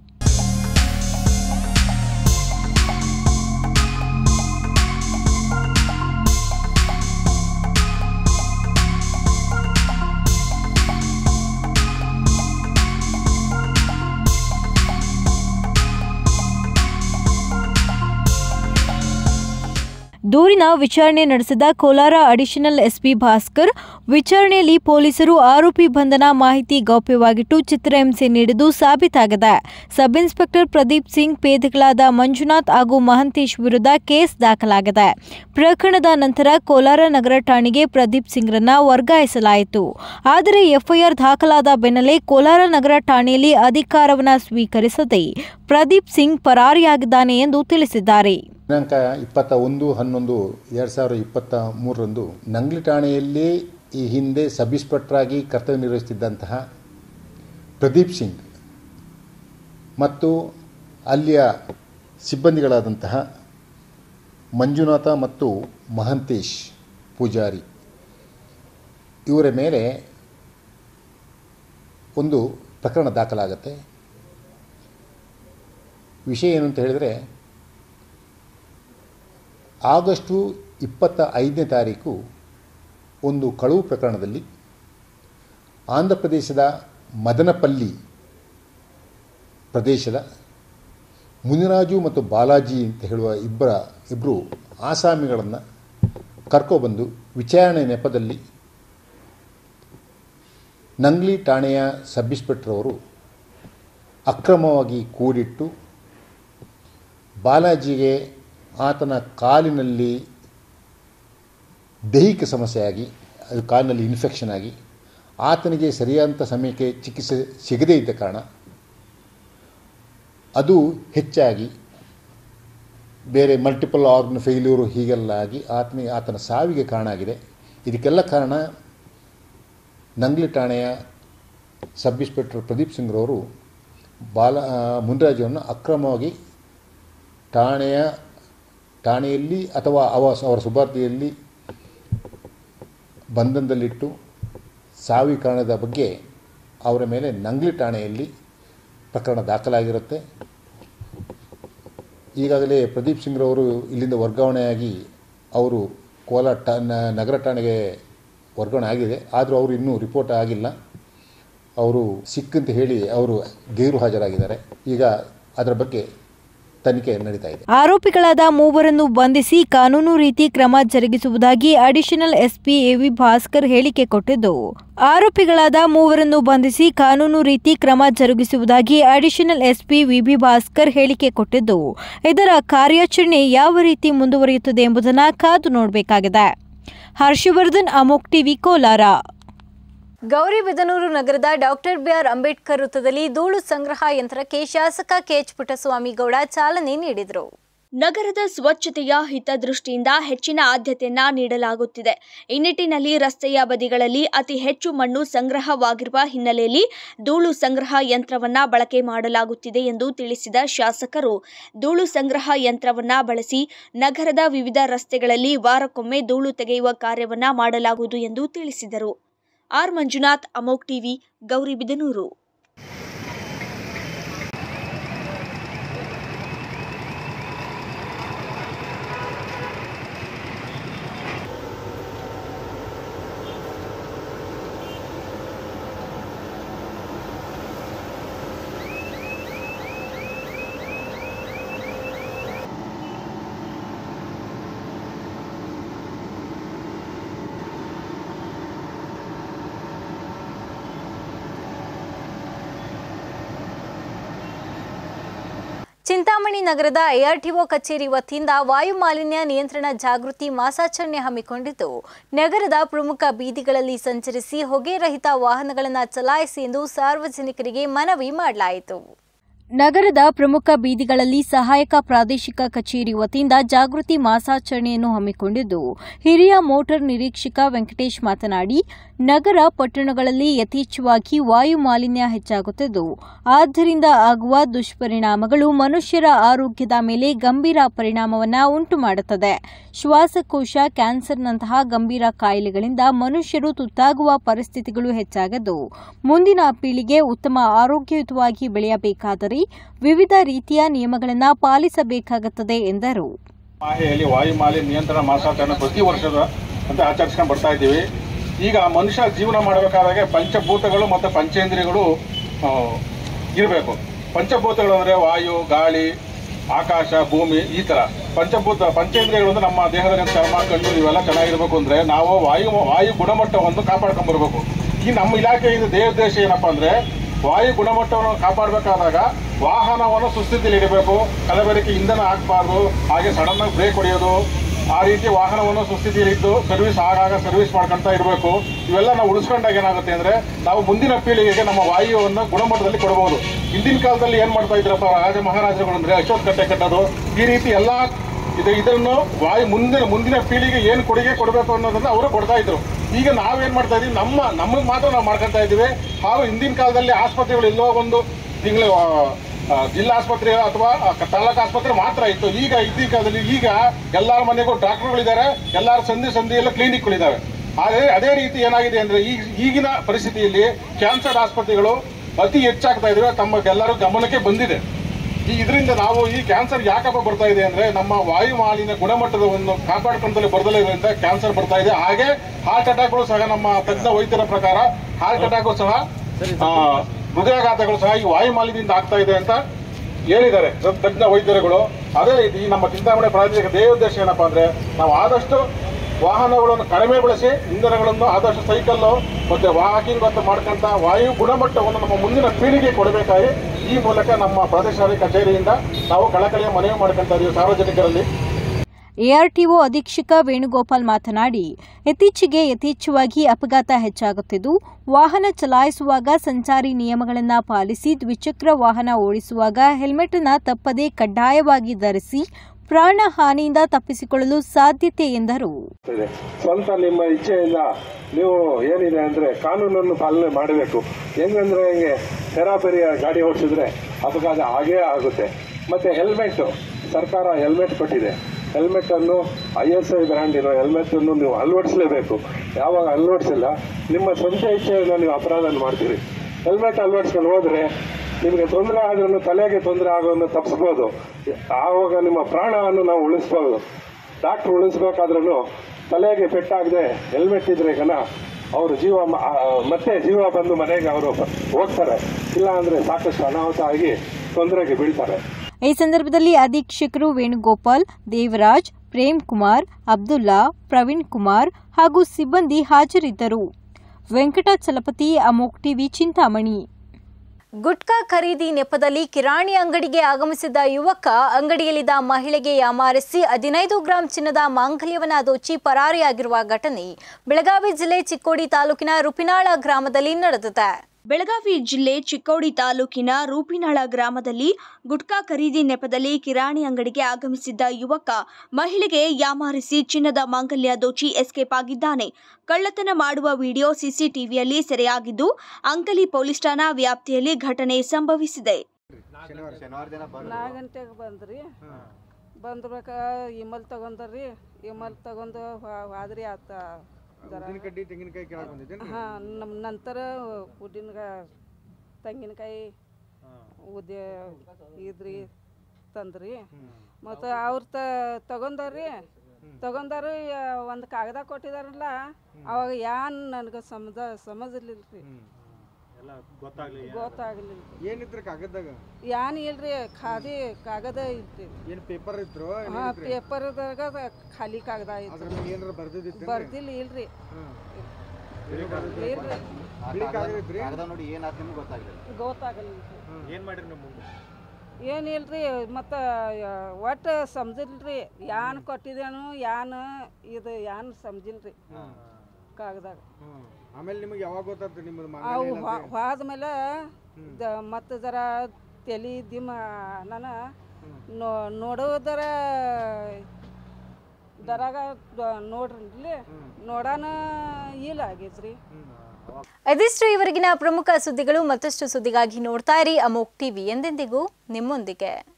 ದೂರಿನ ವಿಚಾರಣೆ ನಡೆಸಿದ ಕೋಲಾರ ಅಡಿಷನಲ್ ಎಸ್ಪಿ ಭಾಸ್ಕರ್ ವಿಚಾರಣೆಯಲ್ಲಿ ಪೊಲೀಸರು ಆರೋಪಿ ಬಂಧನ ಮಾಹಿತಿ ಗೌಪ್ಯವಾಗಿಟ್ಟು ಚಿತ್ರಹಿಂಸೆ ನೀಡಿದ್ದು ಸಾಬೀತಾಗಿದೆ ಸಬ್ ಇನ್ಸ್ಪೆಕ್ಟರ್ ಪ್ರದೀಪ್ ಸಿಂಗ್ ಪೇದೆಗಳಾದ ಮಂಜುನಾಥ್ ಹಾಗೂ ಮಹಂತೇಶ್ ವಿರುದ್ಧ ಕೇಸ್ ದಾಖಲಾಗಿದೆ ಪ್ರಕರಣದ ನಂತರ ಕೋಲಾರ ನಗರ ಠಾಣೆಗೆ ಪ್ರದೀಪ್ ಸಿಂಗ್ರನ್ನ ವರ್ಗಾಯಿಸಲಾಯಿತು ಆದರೆ ಎಫ್ಐಆರ್ ದಾಖಲಾದ ಬೆನ್ನಲ್ಲೇ ಕೋಲಾರ ನಗರ ಠಾಣೆಯಲ್ಲಿ ಅಧಿಕಾರವನ್ನ ಸ್ವೀಕರಿಸದೆ ಪ್ರದೀಪ್ ಸಿಂಗ್ ಪರಾರಿಯಾಗಿದ್ದಾನೆ ಎಂದು ತಿಳಿಸಿದ್ದಾರೆ ದಿನಾಂಕ ಇಪ್ಪತ್ತ ಒಂದು ಹನ್ನೊಂದು ಎರಡು ಸಾವಿರದ ಇಪ್ಪತ್ತ ಮೂರರಂದು ನಂಗ್ಲಿ ಠಾಣೆಯಲ್ಲಿ ಈ ಹಿಂದೆ ಸಬ್ ಇನ್ಸ್ಪೆಕ್ಟರಾಗಿ ಕರ್ತವ್ಯ ನಿರ್ವಹಿಸುತ್ತಿದ್ದಂತಹ ಪ್ರದೀಪ್ ಸಿಂಗ್ ಮತ್ತು ಅಲ್ಲಿಯ ಸಿಬ್ಬಂದಿಗಳಾದಂತಹ ಮಂಜುನಾಥ ಮತ್ತು ಮಹಂತೇಶ್ ಪೂಜಾರಿ ಇವರ ಮೇಲೆ ಒಂದು ಪ್ರಕರಣ ದಾಖಲಾಗತ್ತೆ ವಿಷಯ ಏನು ಅಂತ ಹೇಳಿದರೆ ಆಗಸ್ಟು ಇಪ್ಪತ್ತ ಐದನೇ ತಾರೀಕು ಒಂದು ಕಳುವು ಪ್ರಕರಣದಲ್ಲಿ ಆಂಧ್ರ ಪ್ರದೇಶದ ಮದನಪಲ್ಲಿ ಪ್ರದೇಶದ ಮುನಿರಾಜು ಮತ್ತು ಬಾಲಾಜಿ ಅಂತ ಹೇಳುವ ಇಬ್ಬರ ಇಬ್ಬರು ಆಸಾಮಿಗಳನ್ನು ಕರ್ಕೊಬಂದು ವಿಚಾರಣೆ ನೆಪದಲ್ಲಿ ನಂಗ್ಲಿ ಠಾಣೆಯ ಸಬ್ ಇನ್ಸ್ಪೆಕ್ಟರ್ ಅವರು ಅಕ್ರಮವಾಗಿ ಕೂಡಿಟ್ಟು ಬಾಲಾಜಿಗೆ ಆತನ ಕಾಲಿನಲ್ಲಿ ದೈಹಿಕ ಸಮಸ್ಯೆಯಾಗಿ ಅದು ಕಾಲಿನಲ್ಲಿ ಇನ್ಫೆಕ್ಷನ್ ಆಗಿ ಆತನಿಗೆ ಸರಿಯಾದಂಥ ಸಮಯಕ್ಕೆ ಚಿಕಿತ್ಸೆ ಸಿಗದೇ ಇದ್ದ ಕಾರಣ ಅದು ಹೆಚ್ಚಾಗಿ ಬೇರೆ ಮಲ್ಟಿಪಲ್ ಆರ್ಗನ್ ಫೇಲ್ಯೂರು ಹೀಗೆಲ್ಲ ಆಗಿ ಆತನಿಗೆ ಆತನ ಸಾವಿಗೆ ಕಾರಣ ಆಗಿದೆ ಇದಕ್ಕೆಲ್ಲ ಕಾರಣ ನಂಗ್ಲಿ ಠಾಣೆಯ ಸಬ್ ಇನ್ಸ್ಪೆಕ್ಟರ್ ಪ್ರದೀಪ್ ಸಿಂಗ್ರವರು ಬಾಲ ಮುನ್ರಾಜವನ್ನು ಅಕ್ರಮವಾಗಿ ಠಾಣೆಯ ಠಾಣೆಯಲ್ಲಿ ಅಥವಾ ಅವ ಅವರ ಸುಭಾರ್ತಿಯಲ್ಲಿ ಬಂಧನದಲ್ಲಿಟ್ಟು ಸಾವಿ ಕಾರಣದ ಬಗ್ಗೆ ಅವರ ಮೇಲೆ ನಂಗ್ಲಿ ಠಾಣೆಯಲ್ಲಿ ಪ್ರಕರಣ ದಾಖಲಾಗಿರುತ್ತೆ ಈಗಾಗಲೇ ಪ್ರದೀಪ್ ಸಿಂಗ್ರವರು ಇಲ್ಲಿಂದ ವರ್ಗಾವಣೆಯಾಗಿ ಅವರು ಕೋಲಾರ ಠಾ ನಗರ ಠಾಣೆಗೆ ವರ್ಗಾವಣೆ ಆಗಿದೆ ಆದರೂ ಅವರು ಇನ್ನೂ ರಿಪೋರ್ಟ್ ಆಗಿಲ್ಲ ಅವರು ಸಿಕ್ಕಂತ ಹೇಳಿ ಅವರು ಗೈರು ಹಾಜರಾಗಿದ್ದಾರೆ ಈಗ ಅದರ ಬಗ್ಗೆ ತನಿಖೆ ನಡೀತಾ ಇದೆ ಆರೋಪಿಗಳಾದ ಮೂವರನ್ನು ಬಂಧಿಸಿ ಕಾನೂನು ರೀತಿ ಕ್ರಮ ಜರುಗಿಸುವುದಾಗಿ ಅಡಿಷನಲ್ ಎಸ್ಪಿ ಎವಿ ಭಾಸ್ಕರ್ ಹೇಳಿಕೆ ಕೊಟ್ಟಿದ್ದು ಆರೋಪಿಗಳಾದ ಮೂವರನ್ನು ಬಂಧಿಸಿ ಕಾನೂನು ರೀತಿ ಕ್ರಮ ಜರುಗಿಸುವುದಾಗಿ ಅಡಿಷನಲ್ ಎಸ್ಪಿ ವಿಬಿ ಭಾಸ್ಕರ್ ಹೇಳಿಕೆ ಕೊಟ್ಟಿದ್ದು ಇದರ ಕಾರ್ಯಾಚರಣೆ ಯಾವ ರೀತಿ ಮುಂದುವರಿಯುತ್ತದೆ ಎಂಬುದನ್ನು ಕಾದು ನೋಡಬೇಕಾಗಿದೆ ಹರ್ಷವರ್ಧನ್ ಅಮೋಕ್ ಟಿವಿ ಕೋಲಾರ ಗೌರಿಬಿದನೂರು ನಗರದ ಡಾಕ್ಟರ್ ಬಿಆರ್ ಅಂಬೇಡ್ಕರ್ ವೃತ್ತದಲ್ಲಿ ಧೂಳು ಸಂಗ್ರಹ ಯಂತ್ರಕ್ಕೆ ಶಾಸಕ ಕೆಎಚ್ ಪುಟ್ಟಸ್ವಾಮಿಗೌಡ ಚಾಲನೆ ನೀಡಿದರು ನಗರದ ಸ್ವಚ್ಛತೆಯ ಹಿತದೃಷ್ಟಿಯಿಂದ ಹೆಚ್ಚಿನ ಆದ್ಯತೆಯನ್ನ ನೀಡಲಾಗುತ್ತಿದೆ ಈ ನಿಟ್ಟಿನಲ್ಲಿ ರಸ್ತೆಯ ಬದಿಗಳಲ್ಲಿ ಅತಿ ಹೆಚ್ಚು ಮಣ್ಣು ಸಂಗ್ರಹವಾಗಿರುವ ಹಿನ್ನೆಲೆಯಲ್ಲಿ ಧೂಳು ಸಂಗ್ರಹ ಯಂತ್ರವನ್ನ ಬಳಕೆ ಮಾಡಲಾಗುತ್ತಿದೆ ಎಂದು ತಿಳಿಸಿದ ಶಾಸಕರು ಧೂಳು ಸಂಗ್ರಹ ಯಂತ್ರವನ್ನ ಬಳಸಿ ನಗರದ ವಿವಿಧ ರಸ್ತೆಗಳಲ್ಲಿ ವಾರಕ್ಕೊಮ್ಮೆ ಧೂಳು ತೆಗೆಯುವ ಕಾರ್ಯವನ್ನ ಮಾಡಲಾಗುವುದು ಎಂದು ತಿಳಿಸಿದರು ಆರ್ ಮಂಜುನಾಥ್ ಅಮೋಕ್ ಟಿವಿ ಗೌರಿಬಿದನೂರು ಚಿಂತಾಮಣಿ ನಗರದ ಎಆರ್ಟಿಒ ಕಚೇರಿ ವತಿಯಿಂದ ವಾಯು ಮಾಲಿನ್ಯ ನಿಯಂತ್ರಣ ಜಾಗೃತಿ ಮಾಸಾಚರಣೆ ಹಮ್ಮಿಕೊಂಡಿದ್ದು ನಗರದ ಪ್ರಮುಖ ಬೀದಿಗಳಲ್ಲಿ ಸಂಚರಿಸಿ ಹೊಗೆ ರಹಿತ ವಾಹನಗಳನ್ನು ಚಲಾಯಿಸಿ ಎಂದು ಸಾರ್ವಜನಿಕರಿಗೆ ಮನವಿ ಮಾಡಲಾಯಿತು ನಗರದ ಪ್ರಮುಖ ಬೀದಿಗಳಲ್ಲಿ ಸಹಾಯಕ ಪ್ರಾದೇಶಿಕ ಕಚೇರಿ ವತಿಯಿಂದ ಜಾಗೃತಿ ಮಾಸಾಚರಣೆಯನ್ನು ಹಮ್ಮಿಕೊಂಡಿದ್ದು ಹಿರಿಯ ಮೋಟಾರ್ ನಿರೀಕ್ಷಕ ವೆಂಕಟೇಶ್ ಮಾತನಾಡಿ ನಗರ ಪಟ್ಟಣಗಳಲ್ಲಿ ಯಥೇಚ್ಛವಾಗಿ ವಾಯು ಮಾಲಿನ್ಯ ಹೆಚ್ಚಾಗುತ್ತಿದ್ದು ಆದ್ದರಿಂದ ಆಗುವ ದುಷ್ಪರಿಣಾಮಗಳು ಮನುಷ್ಯರ ಆರೋಗ್ಯದ ಮೇಲೆ ಗಂಭೀರ ಪರಿಣಾಮವನ್ನು ಉಂಟು ಮಾಡುತ್ತದೆ ಶ್ವಾಸಕೋಶ ಕ್ಯಾನ್ಸರ್ನಂತಹ ಗಂಭೀರ ಕಾಯಿಲೆಗಳಿಂದ ಮನುಷ್ಯರು ತುತ್ತಾಗುವ ಪರಿಸ್ಥಿತಿಗಳು ಹೆಚ್ಚಾಗದ್ದು ಮುಂದಿನ ಪೀಳಿಗೆ ಉತ್ತಮ ಆರೋಗ್ಯಯುತವಾಗಿ ಬೆಳೆಯಬೇಕಾದರೆ ವಿವಿಧ ರೀತಿಯ ನಿಯಮಗಳನ್ನು ಪಾಲಿಸಬೇಕಾಗುತ್ತದೆ ಎಂದರು ಮಾಹೆಯಲ್ಲಿ ವಾಯು ಮಾಲಿನ್ಯ ನಿಯಂತ್ರಣ ಮಾಸಾಚರಣೆ ಪ್ರತಿ ವರ್ಷದ ಅಂತ ಆಚರಿಸ್ಕೊಂಡು ಬರ್ತಾ ಇದ್ದೀವಿ ಈಗ ಮನುಷ್ಯ ಜೀವನ ಮಾಡಬೇಕಾದಾಗೆ ಪಂಚಭೂತಗಳು ಮತ್ತು ಪಂಚೇಂದ್ರಿಯಗಳು ಇರಬೇಕು ಪಂಚಭೂತಗಳು ಅಂದರೆ ವಾಯು ಗಾಳಿ ಆಕಾಶ ಭೂಮಿ ಈ ಥರ ಪಂಚಭೂತ ಪಂಚೇಂದ್ರಿಯಗಳು ಅಂದ್ರೆ ನಮ್ಮ ದೇಹದ ಚರ್ಮ ಕಣ್ಣು ಇವೆಲ್ಲ ಚೆನ್ನಾಗಿರ್ಬೇಕು ಅಂದರೆ ನಾವು ವಾಯು ವಾಯು ಗುಣಮಟ್ಟವನ್ನು ಕಾಪಾಡ್ಕೊಂಡ್ಬರ್ಬೇಕು ಈ ನಮ್ಮ ಇಲಾಖೆಯಿಂದ ದೇವೋದ್ದೇಶ ಏನಪ್ಪ ಅಂದರೆ ವಾಯು ಗುಣಮಟ್ಟವನ್ನು ಕಾಪಾಡಬೇಕಾದಾಗ ವಾಹನವನ್ನು ಸುಸ್ಥಿತಿಯಲ್ಲಿ ಇಡಬೇಕು ಕಲಬೆರಕೆ ಇಂಧನ ಹಾಕಬಾರ್ದು ಹಾಗೆ ಸಡನ್ ಆಗಿ ಬ್ರೇಕ್ ಹೊಡೆಯೋದು ಆ ರೀತಿ ವಾಹನವನ್ನು ಸುಸ್ಥಿತಿಯಲ್ಲಿ ಇದ್ದು ಸರ್ವಿಸ್ ಆಗಾಗ ಸರ್ವಿಸ್ ಮಾಡ್ಕೊಂತ ಇರಬೇಕು ಇವೆಲ್ಲ ನಾವು ಉಳಿಸ್ಕೊಂಡಾಗ ಏನಾಗುತ್ತೆ ಅಂದ್ರೆ ನಾವು ಮುಂದಿನ ಪೀಳಿಗೆಗೆ ನಮ್ಮ ವಾಯುವನ್ನು ಗುಣಮಟ್ಟದಲ್ಲಿ ಕೊಡಬಹುದು ಹಿಂದಿನ ಕಾಲದಲ್ಲಿ ಏನ್ ಮಾಡ್ತಾ ಇದ್ರಪ್ಪ ರಾಜ ಮಹಾರಾಜರುಗಳು ಅಂದ್ರೆ ಅಶೋಕ್ ಕಟ್ಟೆ ಕಟ್ಟೋದು ಈ ರೀತಿ ಎಲ್ಲ ಇದು ಇದನ್ನು ವಾಯು ಮುಂದಿನ ಮುಂದಿನ ಪೀಳಿಗೆ ಏನು ಕೊಡುಗೆ ಕೊಡಬೇಕು ಅನ್ನೋದನ್ನ ಅವರು ಕೊಡ್ತಾ ಇದ್ರು ಈಗ ನಾವೇನ್ ಮಾಡ್ತಾ ಇದೀವಿ ನಮ್ಮ ನಮಗೆ ಮಾತ್ರ ನಾವು ಮಾಡ್ಕೊತಾ ಇದ್ದೀವಿ ಹಾಗೂ ಹಿಂದಿನ ಕಾಲದಲ್ಲಿ ಆಸ್ಪತ್ರೆಗಳು ಎಲ್ಲೋ ಒಂದು ತಿಂಗಳು ಜಿಲ್ಲಾ ಆಸ್ಪತ್ರೆ ಅಥವಾ ತಾಲೂಕು ಆಸ್ಪತ್ರೆ ಮಾತ್ರ ಇತ್ತು ಈಗ ಇದ್ದೀನ ಕಾಲದಲ್ಲಿ ಈಗ ಎಲ್ಲರ ಮನೆಗೂ ಡಾಕ್ಟರ್ಗಳಿದ್ದಾರೆ ಎಲ್ಲರ ಸಂಧಿ ಸಂಧಿ ಎಲ್ಲ ಕ್ಲಿನಿಕ್ಗಳಿದ್ದಾವೆ ಅದೇ ಅದೇ ರೀತಿ ಏನಾಗಿದೆ ಅಂದ್ರೆ ಈಗ ಈಗಿನ ಪರಿಸ್ಥಿತಿಯಲ್ಲಿ ಕ್ಯಾನ್ಸರ್ ಆಸ್ಪತ್ರೆಗಳು ಅತಿ ಹೆಚ್ಚಾಗ್ತಾ ಇದಾವೆ ತಮಗೆಲ್ಲರೂ ಗಮನಕ್ಕೆ ಬಂದಿದೆ ಈ ಇದರಿಂದ ನಾವು ಈ ಕ್ಯಾನ್ಸರ್ ಯಾಕಪ್ಪ ಬರ್ತಾ ಇದೆ ಅಂದ್ರೆ ನಮ್ಮ ವಾಯು ಮಾಲಿನ್ಯ ಗುಣಮಟ್ಟದ ಒಂದು ಕಾಪಾಡ್ಕೊಂಡಲ್ಲಿ ಬರ್ದಲೇ ಇದರಿಂದ ಕ್ಯಾನ್ಸರ್ ಬರ್ತಾ ಇದೆ ಹಾಗೆ ಹಾರ್ಟ್ ಅಟ್ಯಾಕ್ಗಳು ಸಹ ನಮ್ಮ ತಜ್ಞ ವೈದ್ಯರ ಪ್ರಕಾರ ಹಾರ್ಟ್ ಅಟ್ಯಾಕ್ ಸಹ ಆ, ಹೃದಯಾಘಾತಗಳು ಸಹ ಈ ವಾಯು ಮಾಲಿನ್ಯದಿಂದ ಆಗ್ತಾ ಇದೆ ಅಂತ ಹೇಳಿದ್ದಾರೆ ತಜ್ಞ ವೈದ್ಯರುಗಳು ಅದೇ ರೀತಿ ಈ ನಮ್ಮ ಚಿಂತಾಮಣಿ ಪ್ರಾದೇಶಿಕ ದೇವೋದ್ದೇಶ ಏನಪ್ಪಾ ಅಂದ್ರೆ ನಾವು ಆದಷ್ಟು ವಾಹನಗಳನ್ನು ಕಡಿಮೆ ಬಳಸಿ ಇಂಧನಗಳನ್ನು ಆದಷ್ಟು ಸೈಕಲ್ಲು ಮತ್ತೆ ವಾಕಿಂಗ್ ಅಂತ ಮಾಡ್ಕೊಂತ ವಾಯು ಗುಣಮಟ್ಟವನ್ನು ನಮ್ಮ ಮುಂದಿನ ಪೀಳಿಗೆ ಕೊಡಬೇಕಾಗಿ ಈ ಮೂಲಕ ನಮ್ಮ ಪ್ರಾದೇಶಿಕ ಕಚೇರಿಯಿಂದ ನಾವು ಕಳಕಳಿಯ ಮನವಿ ಮಾಡ್ಕೊಂತ ಇದೀವಿ ಸಾರ್ವಜನಿಕರಲ್ಲಿ ಎಆರ್ಟಿಒ ಅಧೀಕ್ಷಕ ವೇಣುಗೋಪಾಲ್ ಮಾತನಾಡಿ ಇತ್ತೀಚೆಗೆ ಯಥೇಚ್ಛವಾಗಿ ಅಪಘಾತ ಹೆಚ್ಚಾಗುತ್ತಿದ್ದು ವಾಹನ ಚಲಾಯಿಸುವಾಗ ಸಂಚಾರಿ ನಿಯಮಗಳನ್ನು ಪಾಲಿಸಿ ದ್ವಿಚಕ್ರ ವಾಹನ ಓಡಿಸುವಾಗ ಹೆಲ್ಮೆಟ್ ಅನ್ನು ತಪ್ಪದೇ ಕಡ್ಡಾಯವಾಗಿ ಧರಿಸಿ ಪ್ರಾಣ ಹಾನಿಯಿಂದ ತಪ್ಪಿಸಿಕೊಳ್ಳಲು ಸಾಧ್ಯತೆ ಎಂದರು ಇದೆ ಸ್ವಂತ ನಿಮ್ಮ ಇಚ್ಛೆಯಿಂದ ನೀವು ಏನಿದೆ ಅಂದ್ರೆ ಕಾನೂನನ್ನು ಪಾಲನೆ ಮಾಡಬೇಕು ಹೆಂಗಂದ್ರೆ ಹೆಂಗೆ ತೆರಾಪೆರಿಯ ಗಾಡಿ ಓಡಿಸಿದ್ರೆ ಅಪಘಾತ ಆಗೇ ಆಗುತ್ತೆ ಮತ್ತೆ ಹೆಲ್ಮೆಟ್ ಸರ್ಕಾರ ಹೆಲ್ಮೆಟ್ ಕೊಟ್ಟಿದೆ ಹೆಲ್ಮೆಟ್ ಅನ್ನು ಐ ಎಸ್ ಐ ಬ್ರ್ಯಾಂಡ್ ಇರೋ ಹೆಲ್ಮೆಟ್ ಅನ್ನು ನೀವು ಅಳವಡಿಸಲೇಬೇಕು ಯಾವಾಗ ಅಳವಡಿಸಿಲ್ಲ ನಿಮ್ಮ ಸ್ವಂತ ಇಚ್ಛೆಯಿಂದ ನೀವು ಅಪರಾಧ ಮಾಡ್ತೀರಿ ಹೆಲ್ಮೆಟ್ ಅಳವಡಿಸ್ಕೊಂಡು ಹೋದ್ರೆ ನಿಮಗೆ ತೊಂದರೆ ಆದ್ರೂ ತಲೆಗೆ ತೊಂದರೆ ಆಗೋದನ್ನು ತಪ್ಪಿಸ್ಬೋದು ಆವಾಗ ನಿಮ್ಮ ಪ್ರಾಣವನ್ನು ನಾವು ಉಳಿಸ್ಬೋದು ಡಾಕ್ಟರ್ ಉಳಿಸ್ಬೇಕಾದ್ರೂ ತಲೆಗೆ ಪೆಟ್ಟಾಗದೆ ಹೆಲ್ಮೆಟ್ ಇದ್ರೆ ಕನ ಅವರು ಜೀವ ಮ- ಆ, ಮತ್ತೆ ಜೀವ ಬಂದು ಮನೆಗೆ ಅವರು ಹೋಗ್ತಾರೆ ಇಲ್ಲ ಅಂದ್ರೆ ಸಾಕಷ್ಟು ಅನಾಹುತ ಆಗಿ ತೊಂದರೆಗೆ ಬೀಳ್ತಾರೆ ಈ ಸಂದರ್ಭದಲ್ಲಿ ಅಧೀಕ್ಷಕರು ವೇಣುಗೋಪಾಲ್ ದೇವರಾಜ್ ಪ್ರೇಮ್ ಕುಮಾರ್ ಅಬ್ದುಲ್ಲಾ ಪ್ರವೀಣ್ ಕುಮಾರ್ ಹಾಗೂ ಸಿಬ್ಬಂದಿ ಹಾಜರಿದ್ದರು ವೆಂಕಟಾಚಲಪತಿ ಅಮೋಕ್ ಟಿವಿ ಚಿಂತಾಮಣಿ ಗುಟ್ಕಾ ಖರೀದಿ ನೆಪದಲ್ಲಿ ಕಿರಾಣಿ ಅಂಗಡಿಗೆ ಆಗಮಿಸಿದ್ದ ಯುವಕ ಅಂಗಡಿಯಲ್ಲಿದ್ದ ಮಹಿಳೆಗೆ ಯಾಮಾರಿಸಿ ಹದಿನೈದು ಗ್ರಾಂ ಚಿನ್ನದ ಮಾಂಗಲ್ಯವನ್ನ ದೋಚಿ ಪರಾರಿಯಾಗಿರುವ ಘಟನೆ ಬೆಳಗಾವಿ ಜಿಲ್ಲೆ ಚಿಕ್ಕೋಡಿ ತಾಲೂಕಿನ ರುಪಿನಾಳ ಗ್ರಾಮದಲ್ಲಿ ನಡೆದಿದೆ ಬೆಳಗಾವಿ ಜಿಲ್ಲೆ ಚಿಕ್ಕೋಡಿ ತಾಲೂಕಿನ ರೂಪಿನಾಳ ಗ್ರಾಮದಲ್ಲಿ ಗುಟ್ಕಾ ಖರೀದಿ ನೆಪದಲ್ಲಿ ಕಿರಾಣಿ ಅಂಗಡಿಗೆ ಆಗಮಿಸಿದ್ದ ಯುವಕ ಮಹಿಳೆಗೆ ಯಾಮಾರಿಸಿ ಚಿನ್ನದ ಮಾಂಗಲ್ಯ ದೋಚಿ ಎಸ್ಕೇಪ್ ಆಗಿದ್ದಾನೆ ಕಳ್ಳತನ ಮಾಡುವ ವಿಡಿಯೋ ಸಿಸಿಟಿವಿಯಲ್ಲಿ ಸೆರೆಯಾಗಿದ್ದು ಅಂಕಲಿ ಪೊಲೀಸ್ ಠಾಣಾ ವ್ಯಾಪ್ತಿಯಲ್ಲಿ ಘಟನೆ ಸಂಭವಿಸಿದೆ ನಾಲ್ಕು ಗಂಟೆಗೆ ಬಂದ್ರಿ ಬಂದ್ಬೇಕ ಇಮಲ್ ತಗೊಂಡ್ರಿ ಇಮಲ್ ತಗೊಂಡು ಹೋದ್ರಿ ಆತ ಉದ್ದಿನ ಕಡ್ಡಿ ತೆಂಗಿನಕಾಯಿ ಕೇಳಕ್ ಬಂದಿದ್ದೇನೆ ಹಾ ನಮ್ಮ ನಂತರ ಉದ್ದಿನ ತೆಂಗಿನಕಾಯಿ ಉದ್ಯ ಇದ್ರಿ ತಂದ್ರಿ ಮತ್ತು ಅವ್ರು ತ ತಗೊಂಡಾರ್ರಿ ತಗೊಂಡಾರು ಒಂದು ಕಾಗದ ಕೊಟ್ಟಿದಾರಲ್ಲ ಅವಾಗ ಯಾನ್ ನನಗೆ ಸಮಜ ಸಮಜಲಿಲ್ಲ ರೀ ಎಲ್ಲ ಗೊತ್ತಾಗ್ಲಿ ಗೊತ್ತಾಗ್ಲಿಲ್ಲ ಏನಿತ್ರ ಕಾಗದಾಗ ಯಾನ್ ಇಲ್ರಿ ಖಾದಿ ಕಾಗದ ಇಲ್ರಿ ಏನ್ ಪೇಪರ್ ಇದ್ರು ಹಾ ಪೇಪರ್ದಾಗ ಖಾಲಿ ಕಾಗದ ಅದ್ರ ಐತ್ರಿ ಮೇಲೆ ಏನಾರ ಬರ್ದಿದ್ದಿತ್ತೇನ್ರಿ? ಬರ್ದಿಲ್ಲ ಇಲ್ರಿ ಬಿಳಿ ಕಾಗದ ಇಲ್ರಿ ಬಿಳಿ ಕಾಗದ ಇತ್ರಿ ಕಾಗದ ನೋಡಿ ಏನಾದ್ ನಿಮ್ಗೆ ಗೊತ್ತಾಗಲಿಲ್ಲ ಗೊತ್ತಾಗಲ್ಲ ಏನ್ ಮಾಡಿರಿ ನೀವು ಮುಂದೆ ಏನಿಲ್ರಿ ಮತ್ತು ಒಟ್ಟು ಸಮಜಿಲ್ರಿ ಯಾನ್ ಕೊಟ್ಟಿದ್ದೇನು ಯಾನ್ ಇದು ಯಾನ್ ಸಮಜಿಲ್ರಿ ಕಾಗದಾಗ ಹ್ಮ್. ಆಮೇಲೆ ನಿಮಗೆ ಯಾವಾಗ ಗೊತ್ತಾಯ್ತು ನಿಮ್ಮದು ಅವು ಮಾಂಗಲ್ಯ ಹೋದ್ಮೇಲೆ ಮತ್ತು ಜರ ತಲೆ ದಿಮ ನಾನು ನೋ ನೋಡೋದರ ದರಾಗ ದ- ನೋಡ್ರಿ ನೋಡಾನ ಇಲ್ಲ ಆಗೈತ್ರಿ ಇದಿಷ್ಟು ಇವರೆಗಿನ ಪ್ರಮುಖ ಸುದ್ದಿಗಳು ಮತ್ತಷ್ಟು ಸುದ್ದಿಗಾಗಿ ನೋಡ್ತಾ ಇರಿ ಅಮೋಕ್ ಟಿವಿ ಎಂದೆಂದಿಗೂ ನಿಮ್ಮೊಂದಿಗೆ